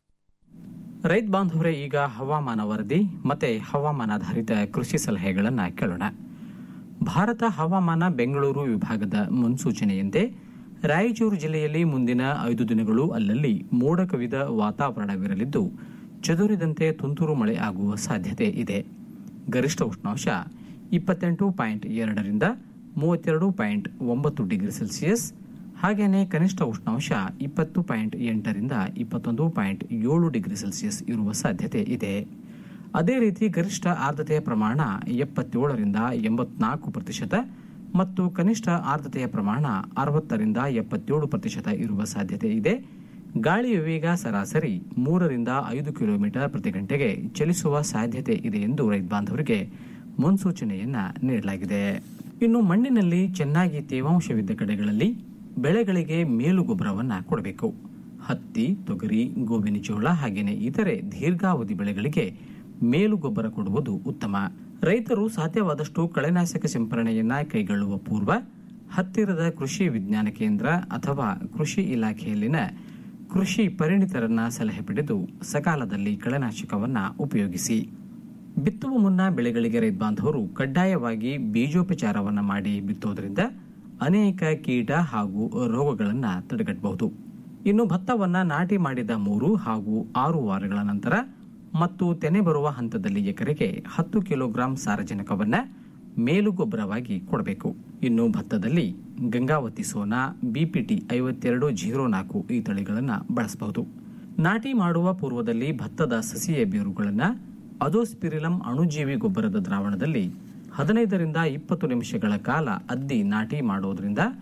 ರೈತ ಬಾಂಧವರೇ ಈಗ ಹವಾಮಾನ ವರದಿ ಮತ್ತೆ ಹವಾಮಾನಾಧಾರಿತ ಕೃಷಿ ಸಲಹೆಗಳನ್ನು ಕೇಳೋಣ ಭಾರತ ಹವಾಮಾನ ಬೆಂಗಳೂರು ವಿಭಾಗದ ಮುನ್ಸೂಚನೆಯಂತೆ ರಾಯಚೂರು ಜಿಲ್ಲೆಯಲ್ಲಿ ಮುಂದಿನ ಐದು ದಿನಗಳು ಅಲ್ಲಲ್ಲಿ ಮೋಡ ಕವಿದ ವಾತಾವರಣವಿರಲಿದ್ದು ಚದುರಿದಂತೆ ತುಂತುರು ಮಳೆ ಆಗುವ ಸಾಧ್ಯತೆ ಇದೆ ಗರಿಷ್ಠ ಉಷ್ಣಾಂಶ ಇಪ್ಪತ್ತೆಂಟು ಪಾಯಿಂಟ್ ಎರಡರಿಂದ ಮೂವತ್ತೆರಡು ಪಾಯಿಂಟ್ ಒಂಬತ್ತು ಡಿಗ್ರಿ ಸೆಲ್ಸಿಯಸ್ ಹಾಗೆಯೇ ಕನಿಷ್ಠ ಉಷ್ಣಾಂಶ ಇಪ್ಪತ್ತು ಪಾಯಿಂಟ್ ಎಂಟರಿಂದ ಇಪ್ಪತ್ತೊಂದು ಪಾಯಿಂಟ್ ಏಳು ಡಿಗ್ರಿ ಸೆಲ್ಸಿಯಸ್ ಇರುವ ಸಾಧ್ಯತೆ ಇದೆ ಅದೇ ರೀತಿ ಗರಿಷ್ಠ ಆರ್ದ್ರತೆಯ ಪ್ರಮಾಣ ಎಪ್ಪತ್ತೇಳರಿಂದ ಎಂಬತ್ನಾಲ್ಕು ಪ್ರತಿಶತ ಮತ್ತು ಕನಿಷ್ಠ ಆರ್ದ್ರತೆಯ ಪ್ರಮಾಣ ಅರವತ್ತರಿಂದ ಎಪ್ಪತ್ತೇಳು ಪ್ರತಿಶತ ಇರುವ ಸಾಧ್ಯತೆ ಇದೆ ಗಾಳಿಯ ವೇಗ ಸರಾಸರಿ ಮೂರರಿಂದ ಐದು ಕಿಲೋಮೀಟರ್ ಪ್ರತಿ ಗಂಟೆಗೆ ಚಲಿಸುವ ಸಾಧ್ಯತೆ ಇದೆ ಎಂದು ರೈತ ಬಾಂಧವರಿಗೆ ಮುನ್ಸೂಚನೆಯನ್ನ ನೀಡಲಾಗಿದೆ ಇನ್ನು ಮಣ್ಣಿನಲ್ಲಿ ಚೆನ್ನಾಗಿ ತೇವಾಂಶವಿದ್ದ ಕಡೆಗಳಲ್ಲಿ ಬೆಳೆಗಳಿಗೆ ಮೇಲು ಗೊಬ್ಬರವನ್ನ ಕೊಡಬೇಕು ಹತ್ತಿ ತೊಗರಿ ಗೋವಿನ ಜೋಳ ಹಾಗೆಯೇ ಇತರೆ ದೀರ್ಘಾವಧಿ ಬೆಳೆಗಳಿಗೆ ಮೇಲು ಗೊಬ್ಬರ ಕೊಡುವುದು ಉತ್ತಮ ರೈತರು ಸಾಧ್ಯವಾದಷ್ಟು ಕಳೆನಾಶಕ ಸಿಂಪರಣೆಯನ್ನ ಕೈಗೊಳ್ಳುವ ಪೂರ್ವ ಹತ್ತಿರದ ಕೃಷಿ ವಿಜ್ಞಾನ ಕೇಂದ್ರ ಅಥವಾ ಕೃಷಿ ಇಲಾಖೆಯಲ್ಲಿನ ಕೃಷಿ ಪರಿಣಿತರನ್ನ ಸಲಹೆ ಪಡೆದು ಸಕಾಲದಲ್ಲಿ ಕಳೆನಾಶಕವನ್ನ ಉಪಯೋಗಿಸಿ ಬಿತ್ತುವ ಮುನ್ನ ಬೆಳೆಗಳಿಗೆ ರೈತ ಬಾಂಧವರು ಕಡ್ಡಾಯವಾಗಿ ಬೀಜೋಪಚಾರವನ್ನ ಮಾಡಿ ಬಿತ್ತೋದ್ರಿಂದ ಅನೇಕ ಕೀಟ ಹಾಗೂ ರೋಗಗಳನ್ನ ತಡೆಗಟ್ಟಬಹುದು ಇನ್ನು ಭತ್ತವನ್ನ ನಾಟಿ ಮಾಡಿದ ಮೂರು ಹಾಗೂ ಆರು ವಾರಗಳ ನಂತರ ಮತ್ತು ತೆನೆ ಬರುವ ಹಂತದಲ್ಲಿ ಎಕರೆಗೆ ಹತ್ತು ಕಿಲೋಗ್ರಾಂ ಸಾರಜನಕವನ್ನ ಮೇಲುಗೊಬ್ಬರವಾಗಿ ಕೊಡಬೇಕು ಇನ್ನು ಭತ್ತದಲ್ಲಿ ಗಂಗಾವತಿ ಸೋನಾ ಬಿಪಿಟಿ ಐವತ್ತೆರಡು ಜೀರೋ ನಾಲ್ಕು ಈ ತಳಿಗಳನ್ನು ಬಳಸಬಹುದು ನಾಟಿ ಮಾಡುವ ಪೂರ್ವದಲ್ಲಿ ಭತ್ತದ ಸಸಿಯ ಬೇರುಗಳನ್ನು ಅಜೋಸ್ಪಿರಿಲಂ ಅಣುಜೀವಿ ಗೊಬ್ಬರದ ದ್ರಾವಣದಲ್ಲಿ ಹದಿನೈದರಿಂದ ಇಪ್ಪತ್ತು ನಿಮಿಷಗಳ ಕಾಲ ಅದ್ದಿ ನಾಟಿ ಮಾಡೋದ್ರಿಂದ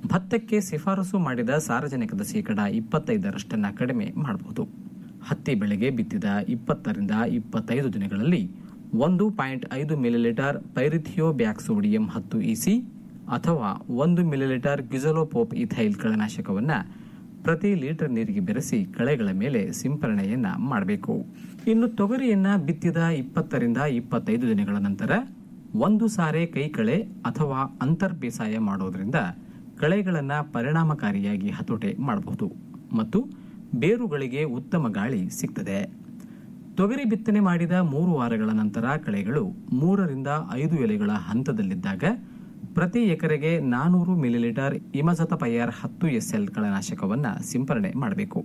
ಭತ್ತಕ್ಕೆ ಶಿಫಾರಸು ಮಾಡಿದ ಸಾರಜನಕದ ಶೇಕಡ ಇಪ್ಪತ್ತೈದರಷ್ಟನ್ನ ಕಡಿಮೆ ಮಾಡಬಹುದು ಹತ್ತಿ ಬೆಳೆಗೆ ಬಿತ್ತಿದ ಇಪ್ಪತ್ತರಿಂದ ಇಪ್ಪತ್ತೈದು ದಿನಗಳಲ್ಲಿ ಒಂದು ಪಾಯಿಂಟ್ ಐದು ಮಿಲಿಲೀಟರ್ ಪೈರಿಥಿಯೋಬ್ಯಾಕ್ಸೋಡಿಯಂ ಹತ್ತು ಇಸಿ ಅಥವಾ ಒಂದು ಮಿಲಿಲೀಟರ್ ಗ್ಯುಜಲೋಪೋಪ್ ಇಥೈಲ್ ಕಳೆನಾಶಕವನ್ನ ಪ್ರತಿ ಲೀಟರ್ ನೀರಿಗೆ ಬೆರೆಸಿ ಕಳೆಗಳ ಮೇಲೆ ಸಿಂಪರಣೆಯನ್ನ ಮಾಡಬೇಕು ಇನ್ನು ತೊಗರಿಯನ್ನ ಬಿತ್ತಿದ ಇಪ್ಪತ್ತರಿಂದ ಇಪ್ಪತ್ತೈದು ದಿನಗಳ ನಂತರ ಒಂದು ಸಾರೆ ಕೈಕಳೆ ಅಥವಾ ಅಂತರ್ ಬೇಸಾಯ ಮಾಡೋದ್ರಿಂದ ಕಳೆಗಳನ್ನ ಪರಿಣಾಮಕಾರಿಯಾಗಿ ಹತೋಟೆ ಮಾಡಬಹುದು ಮತ್ತು ಬೇರುಗಳಿಗೆ ಉತ್ತಮ ಗಾಳಿ ಸಿಗ್ತದೆ ತೊಗರಿ ಬಿತ್ತನೆ ಮಾಡಿದ ಮೂರು ವಾರಗಳ ನಂತರ ಕಳೆಗಳು ಮೂರರಿಂದ ಐದು ಎಲೆಗಳ ಹಂತದಲ್ಲಿದ್ದಾಗ ಪ್ರತಿ ಎಕರೆಗೆ ನಾನೂರು ಮಿಲಿಲೀಟರ್ ಇಮಜತಪೈಯರ್ ಹತ್ತು ಎಸ್ಎಲ್ ಕಳೆನಾಶಕವನ್ನ ಸಿಂಪರಣೆ ಮಾಡಬೇಕು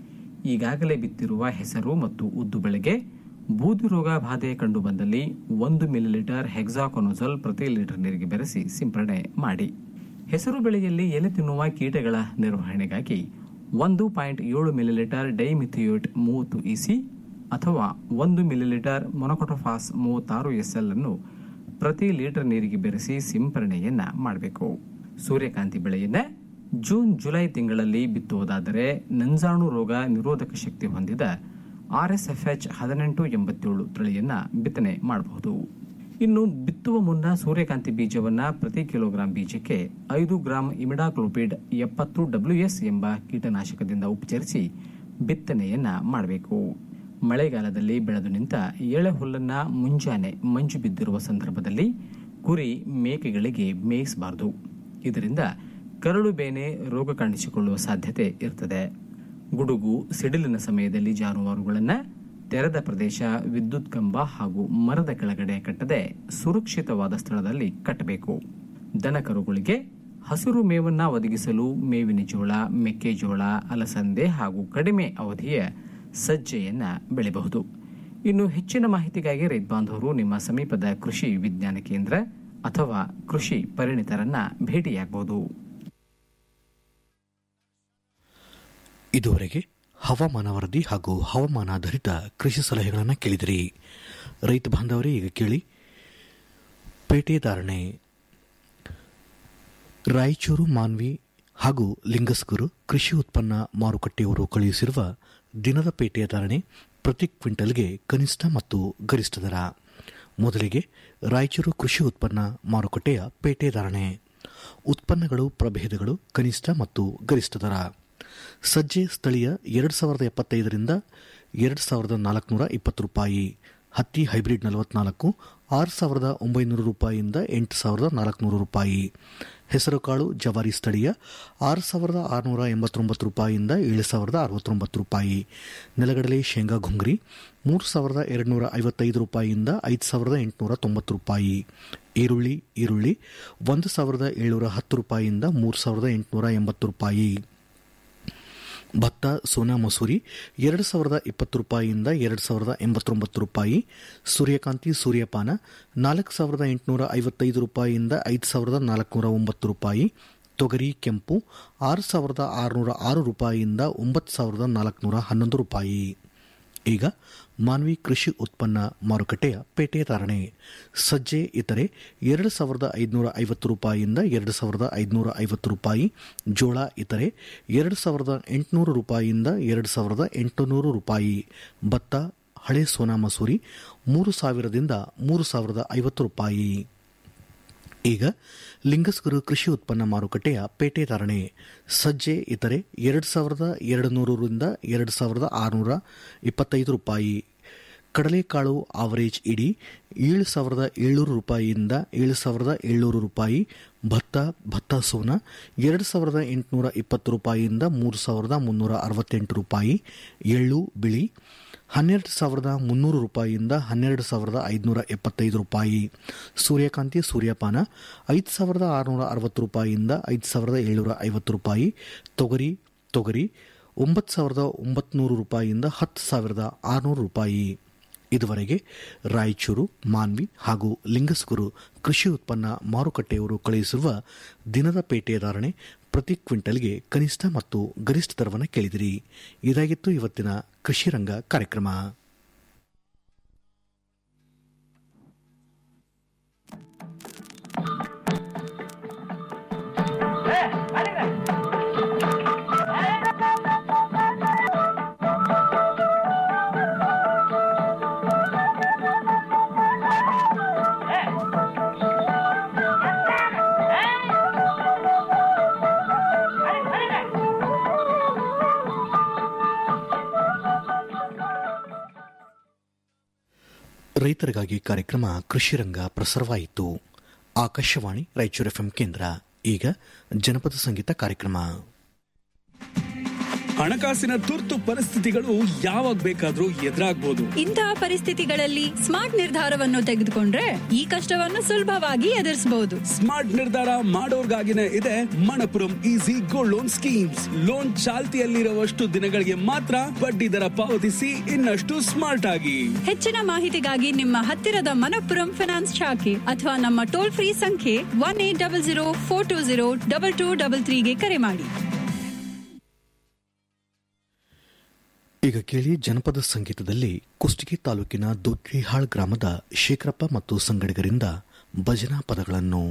ಈಗಾಗಲೇ ಬಿತ್ತಿರುವ ಹೆಸರು ಮತ್ತು ಉದ್ದು ಬೆಳೆಗೆ ಬೂದಿ ರೋಗ ಬಾಧೆ ಕಂಡುಬಂದಲ್ಲಿ ಒಂದು ಮಿಲಿಲೀಟರ್ ಹೆಕ್ಸಾಕೊನೋಸಲ್ ಪ್ರತಿ ಲೀಟರ್ ನೀರಿಗೆ ಬೆರೆಸಿ ಸಿಂಪರಣೆ ಮಾಡಿ ಹೆಸರು ಬೆಳೆಯಲ್ಲಿ ಎಲೆ ತಿನ್ನುವ ಕೀಟಗಳ ನಿರ್ವಹಣೆಗಾಗಿ ಒಂದು ಪಾಯಿಂಟ್ ಏಳು ಮಿಲಿಲೀಟರ್ ಡೈಮಿಥಿಯೋಟ್ ಮೂವತ್ತು ಇಸಿ ಅಥವಾ ಒಂದು ಮಿಲಿಲೀಟರ್ ಮೊನೊಕೊಟೊಫಾಸ್ ಮೂವತ್ತಾರು ಎಸ್ಎಲ್ ಅನ್ನು ಪ್ರತಿ ಲೀಟರ್ ನೀರಿಗೆ ಬೆರೆಸಿ ಸಿಂಪರಣೆಯನ್ನ ಮಾಡಬೇಕು ಸೂರ್ಯಕಾಂತಿ ಬೆಳೆಯನ್ನ ಜೂನ್ ಜುಲೈ ತಿಂಗಳಲ್ಲಿ ಬಿತ್ತುವುದಾದರೆ ನಂಜಾಣು ರೋಗ ನಿರೋಧಕ ಶಕ್ತಿ ಹೊಂದಿದ ಆರ್ಎಸ್ಎಫ್ಎಚ್ ಹದಿನೆಂಟು ಎಂಬತ್ತೇಳು ತಳಿಯನ್ನ ಬಿತ್ತನೆ ಮಾಡಬಹುದು ಇನ್ನು ಬಿತ್ತುವ ಮುನ್ನ ಸೂರ್ಯಕಾಂತಿ ಬೀಜವನ್ನ ಪ್ರತಿ ಕಿಲೋಗ್ರಾಂ ಬೀಜಕ್ಕೆ ಐದು ಗ್ರಾಂ ಇಮಿಡಾಕ್ಲೋಪಿಡ್ ಎಪ್ಪತ್ತು ಡಬ್ಲ್ಯೂಎಸ್ ಎಂಬ ಕೀಟನಾಶಕದಿಂದ ಉಪಚರಿಸಿ ಬಿತ್ತನೆಯನ್ನ ಮಾಡಬೇಕು ಮಳೆಗಾಲದಲ್ಲಿ ಬೆಳೆದು ನಿಂತ ಎಳೆ ಹುಲ್ಲನ್ನ ಮುಂಜಾನೆ ಮಂಜು ಬಿದ್ದಿರುವ ಸಂದರ್ಭದಲ್ಲಿ ಕುರಿ ಮೇಕೆಗಳಿಗೆ ಮೇಯಿಸಬಾರದು ಇದರಿಂದ ಕರಳು ಬೇನೆ ರೋಗ ಕಾಣಿಸಿಕೊಳ್ಳುವ ಸಾಧ್ಯತೆ ಇರ್ತದೆ ಗುಡುಗು ಸಿಡಿಲಿನ ಸಮಯದಲ್ಲಿ ಜಾನುವಾರುಗಳನ್ನ ತೆರೆದ ಪ್ರದೇಶ ವಿದ್ಯುತ್ ಕಂಬ ಹಾಗೂ ಮರದ ಕೆಳಗಡೆ ಕಟ್ಟದೆ ಸುರಕ್ಷಿತವಾದ ಸ್ಥಳದಲ್ಲಿ ಕಟ್ಟಬೇಕು ದನಕರುಗಳಿಗೆ ಹಸಿರು ಮೇವನ್ನ ಒದಗಿಸಲು ಮೇವಿನ ಜೋಳ ಮೆಕ್ಕೆಜೋಳ ಅಲಸಂದೆ ಹಾಗೂ ಕಡಿಮೆ ಅವಧಿಯ ಸಜ್ಜೆಯನ್ನ ಬೆಳೆಯಬಹುದು ಇನ್ನು ಹೆಚ್ಚಿನ ಮಾಹಿತಿಗಾಗಿ ರೈತ ಬಾಂಧವರು ನಿಮ್ಮ ಸಮೀಪದ ಕೃಷಿ ವಿಜ್ಞಾನ ಕೇಂದ್ರ ಅಥವಾ ಕೃಷಿ ಪರಿಣಿತರನ್ನ ಭೇಟಿಯಾಗಬಹುದು ಇದುವರೆಗೆ ಹವಾಮಾನ ವರದಿ ಹಾಗೂ ಹವಾಮಾನಾಧಾರಿತ ಕೃಷಿ ಸಲಹೆಗಳನ್ನು ಕೇಳಿದಿರಿ ರೈತ ಬಾಂಧವರೇ ಈಗ ಕೇಳಿ ಪೇಟೆ ಧಾರಣೆ ರಾಯಚೂರು ಮಾನ್ವಿ ಹಾಗೂ ಲಿಂಗಸ್ಗೂರು ಕೃಷಿ ಉತ್ಪನ್ನ ಮಾರುಕಟ್ಟೆಯವರು ಕಳುಹಿಸಿರುವ ದಿನದ ಪೇಟೆಯ ಧಾರಣೆ ಪ್ರತಿ ಕ್ವಿಂಟಲ್ಗೆ ಕನಿಷ್ಠ ಮತ್ತು ಗರಿಷ್ಠ ದರ ಮೊದಲಿಗೆ ರಾಯಚೂರು ಕೃಷಿ ಉತ್ಪನ್ನ ಮಾರುಕಟ್ಟೆಯ ಪೇಟೆ ಧಾರಣೆ ಉತ್ಪನ್ನಗಳು ಪ್ರಭೇದಗಳು ಕನಿಷ್ಠ ಮತ್ತು ಗರಿಷ್ಠ ದರ ಸಜ್ಜೆ ಸ್ಥಳೀಯ ಎರಡು ಸಾವಿರದ ಎಪ್ಪತ್ತೈದರಿಂದ ಎರಡು ಸಾವಿರದ ನಾಲ್ಕುನೂರ ಇಪ್ಪತ್ತು ರೂಪಾಯಿ ಹತ್ತಿ ಹೈಬ್ರಿಡ್ ನಲವತ್ನಾಲ್ಕು ಆರು ಸಾವಿರದ ಒಂಬೈನೂರು ರೂಪಾಯಿಯಿಂದ ಎಂಟು ಸಾವಿರದ ನಾಲ್ಕುನೂರು ರೂಪಾಯಿ ಹೆಸರುಕಾಳು ಜವಾರಿ ಸ್ಥಳೀಯ ಆರು ಸಾವಿರದ ಆರುನೂರ ಎಂಬತ್ತೊಂಬತ್ತು ರೂಪಾಯಿಯಿಂದ ಏಳು ಸಾವಿರದ ಅರವತ್ತೊಂಬತ್ತು ರೂಪಾಯಿ ನೆಲಗಡಲೆ ಶೇಂಗಾ ಘುಂಗ್ರಿ ಮೂರು ಸಾವಿರದ ಎರಡುನೂರ ಐವತ್ತೈದು ರೂಪಾಯಿಯಿಂದ ಐದು ಸಾವಿರದ ಎಂಟುನೂರ ತೊಂಬತ್ತು ರೂಪಾಯಿ ಈರುಳ್ಳಿ ಈರುಳ್ಳಿ ಒಂದು ಸಾವಿರದ ಏಳ್ನೂರ ಹತ್ತು ರೂಪಾಯಿಯಿಂದ ಮೂರು ಸಾವಿರದ ಎಂಟುನೂರ ಎಂಬತ್ತು ರೂಪಾಯಿ ಭತ್ತ ಸೋನಾ ಮಸೂರಿ ಎರಡು ಸಾವಿರದ ಇಪ್ಪತ್ತು ರೂಪಾಯಿಯಿಂದ ಎರಡು ಸಾವಿರದ ಎಂಬತ್ತೊಂಬತ್ತು ರೂಪಾಯಿ ಸೂರ್ಯಕಾಂತಿ ಸೂರ್ಯಪಾನ ನಾಲ್ಕು ಸಾವಿರದ ಎಂಟುನೂರ ಐವತ್ತೈದು ರೂಪಾಯಿಯಿಂದ ಐದು ಸಾವಿರದ ನಾಲ್ಕುನೂರ ಒಂಬತ್ತು ರೂಪಾಯಿ ತೊಗರಿ ಕೆಂಪು ಆರು ಸಾವಿರದ ಆರುನೂರ ಆರು ರೂಪಾಯಿಯಿಂದ ಒಂಬತ್ತು ಸಾವಿರದ ನಾಲ್ಕುನೂರ ಹನ್ನೊಂದು ರೂಪಾಯಿ ಈಗ ಮಾನ್ವಿ ಕೃಷಿ ಉತ್ಪನ್ನ ಮಾರುಕಟ್ಟೆಯ ಪೇಟೆ ಧಾರಣೆ ಸಜ್ಜೆ ಇತರೆ ಎರಡು ಸಾವಿರದ ಐದುನೂರ ಐವತ್ತು ರೂಪಾಯಿಯಿಂದ ಎರಡು ಸಾವಿರದ ಐದುನೂರ ಐವತ್ತು ರೂಪಾಯಿ ಜೋಳ ಇತರೆ ಎರಡು ಸಾವಿರದ ಎಂಟುನೂರು ರೂಪಾಯಿಯಿಂದ ಎರಡು ಸಾವಿರದ ಎಂಟುನೂರು ರೂಪಾಯಿ ಭತ್ತ ಹಳೆ ಸೋನಾ ಮಸೂರಿ ಮೂರು ಸಾವಿರದಿಂದ ಮೂರು ಸಾವಿರದ ಐವತ್ತು ರೂಪಾಯಿ ಈಗ ಲಿಂಗಸ್ಗುರು ಕೃಷಿ ಉತ್ಪನ್ನ ಮಾರುಕಟ್ಟೆಯ ಪೇಟೆ ಧಾರಣೆ ಸಜ್ಜೆ ಇತರೆ ಎರಡು ಸಾವಿರದ ಎರಡು ನೂರರಿಂದ ಎರಡು ಸಾವಿರದ ಆರುನೂರ ಇಪ್ಪತ್ತೈದು ರೂಪಾಯಿ ಕಡಲೆಕಾಳು ಆವರೇಜ್ ಇಡಿ ಏಳು ಸಾವಿರದ ಏಳ್ನೂರು ರೂಪಾಯಿಯಿಂದ ಏಳು ಸಾವಿರದ ಏಳ್ನೂರು ರೂಪಾಯಿ ಭತ್ತ ಭತ್ತ ಸೋನಾ ಎರಡು ಸಾವಿರದ ಎಂಟುನೂರ ಇಪ್ಪತ್ತು ರೂಪಾಯಿಯಿಂದ ಮೂರು ಸಾವಿರದ ಮುನ್ನೂರ ಅರವತ್ತೆಂಟು ರೂಪಾಯಿ ಎಳ್ಳು ಬಿಳಿ ಹನ್ನೆರಡು ಸಾವಿರದ ಮುನ್ನೂರು ರೂಪಾಯಿಯಿಂದ ಹನ್ನೆರಡು ಸಾವಿರದ ಐದುನೂರ ಎಪ್ಪತ್ತೈದು ರೂಪಾಯಿ ಸೂರ್ಯಕಾಂತಿ ಸೂರ್ಯಪಾನ ಐದು ಸಾವಿರದ ಆರುನೂರ ಅರವತ್ತು ರೂಪಾಯಿಯಿಂದ ಐದು ಸಾವಿರದ ಏಳ್ನೂರ ಐವತ್ತು ರೂಪಾಯಿ ತೊಗರಿ ತೊಗರಿ ಒಂಬತ್ತು ಸಾವಿರದ ಒಂಬತ್ನೂರು ರೂಪಾಯಿಯಿಂದ ಹತ್ತು ಸಾವಿರದ ಆರುನೂರು ರೂಪಾಯಿ ಇದುವರೆಗೆ ರಾಯಚೂರು ಮಾನ್ವಿ ಹಾಗೂ ಲಿಂಗಸ್ಗುರು ಕೃಷಿ ಉತ್ಪನ್ನ ಮಾರುಕಟ್ಟೆಯವರು ಕಳುಹಿಸಿರುವ ದಿನದ ಪೇಟೆಯ ಧಾರಣೆ ಪ್ರತಿ ಕ್ವಿಂಟಲ್ಗೆ ಕನಿಷ್ಠ ಮತ್ತು ಗರಿಷ್ಠ ದರವನ್ನು ಕೇಳಿದಿರಿ ಇದಾಗಿತ್ತು ಇವತ್ತಿನ ಕೃಷಿ ರಂಗ ಕಾರ್ಯಕ್ರಮ ಅಲ್ಲಿಗ ರೈತರಿಗಾಗಿ ಕಾರ್ಯಕ್ರಮ ಕೃಷಿ ರಂಗ ಪ್ರಸಾರವಾಯಿತು ಆಕಾಶವಾಣಿ ರಾಯಚೂರು ಎಫ್ಎಂ ಕೇಂದ್ರ ಈಗ ಜನಪದ ಸಂಗೀತ ಕಾರ್ಯಕ್ರಮ ಹಣಕಾಸಿನ ತುರ್ತು ಪರಿಸ್ಥಿತಿಗಳು ಯಾವಾಗ ಬೇಕಾದ್ರೂ ಎದುರಾಗ್ಬೋದು ಇಂತಹ ಪರಿಸ್ಥಿತಿಗಳಲ್ಲಿ ಸ್ಮಾರ್ಟ್ ನಿರ್ಧಾರವನ್ನು ತೆಗೆದುಕೊಂಡ್ರೆ ಈ ಕಷ್ಟವನ್ನು ಸುಲಭವಾಗಿ ಎದುರಿಸಬಹುದು ಸ್ಮಾರ್ಟ್ ನಿರ್ಧಾರ ಮಾಡೋರ್ಗಾಗಿನೇ ಇದೆ Manappuram easy gold loan schemes loan ಚಾಲ್ತಿಯಲ್ಲಿರುವಷ್ಟು ದಿನಗಳಿಗೆ ಮಾತ್ರ ಬಡ್ಡಿ ದರ ಪಾವತಿಸಿ ಇನ್ನಷ್ಟು ಸ್ಮಾರ್ಟ್ ಆಗಿ ಹೆಚ್ಚಿನ ಮಾಹಿತಿಗಾಗಿ ನಿಮ್ಮ ಹತ್ತಿರದ ಮನಪ್ಪುರಂ ಫಿನಾನ್ಸ್ ಶಾಖೆ ಅಥವಾ ನಮ್ಮ ಟೋಲ್ ಫ್ರೀ ಸಂಖ್ಯೆ one eight double zero four two zero double two double ತ್ರೀಗೆ ಕರೆ ಮಾಡಿ ಈಗ ಕೇಳಿ ಜನಪದ ಸಂಗೀತದಲ್ಲಿ ಕುಷ್ಟಗಿ ತಾಲೂಕಿನ ದೊಡ್ರಿಹಾಳ್ ಗ್ರಾಮದ ಶೇಖರಪ್ಪ ಮತ್ತು ಸಂಗಡಿಗರಿಂದ ಭಜನಾ ಪದಗಳನ್ನು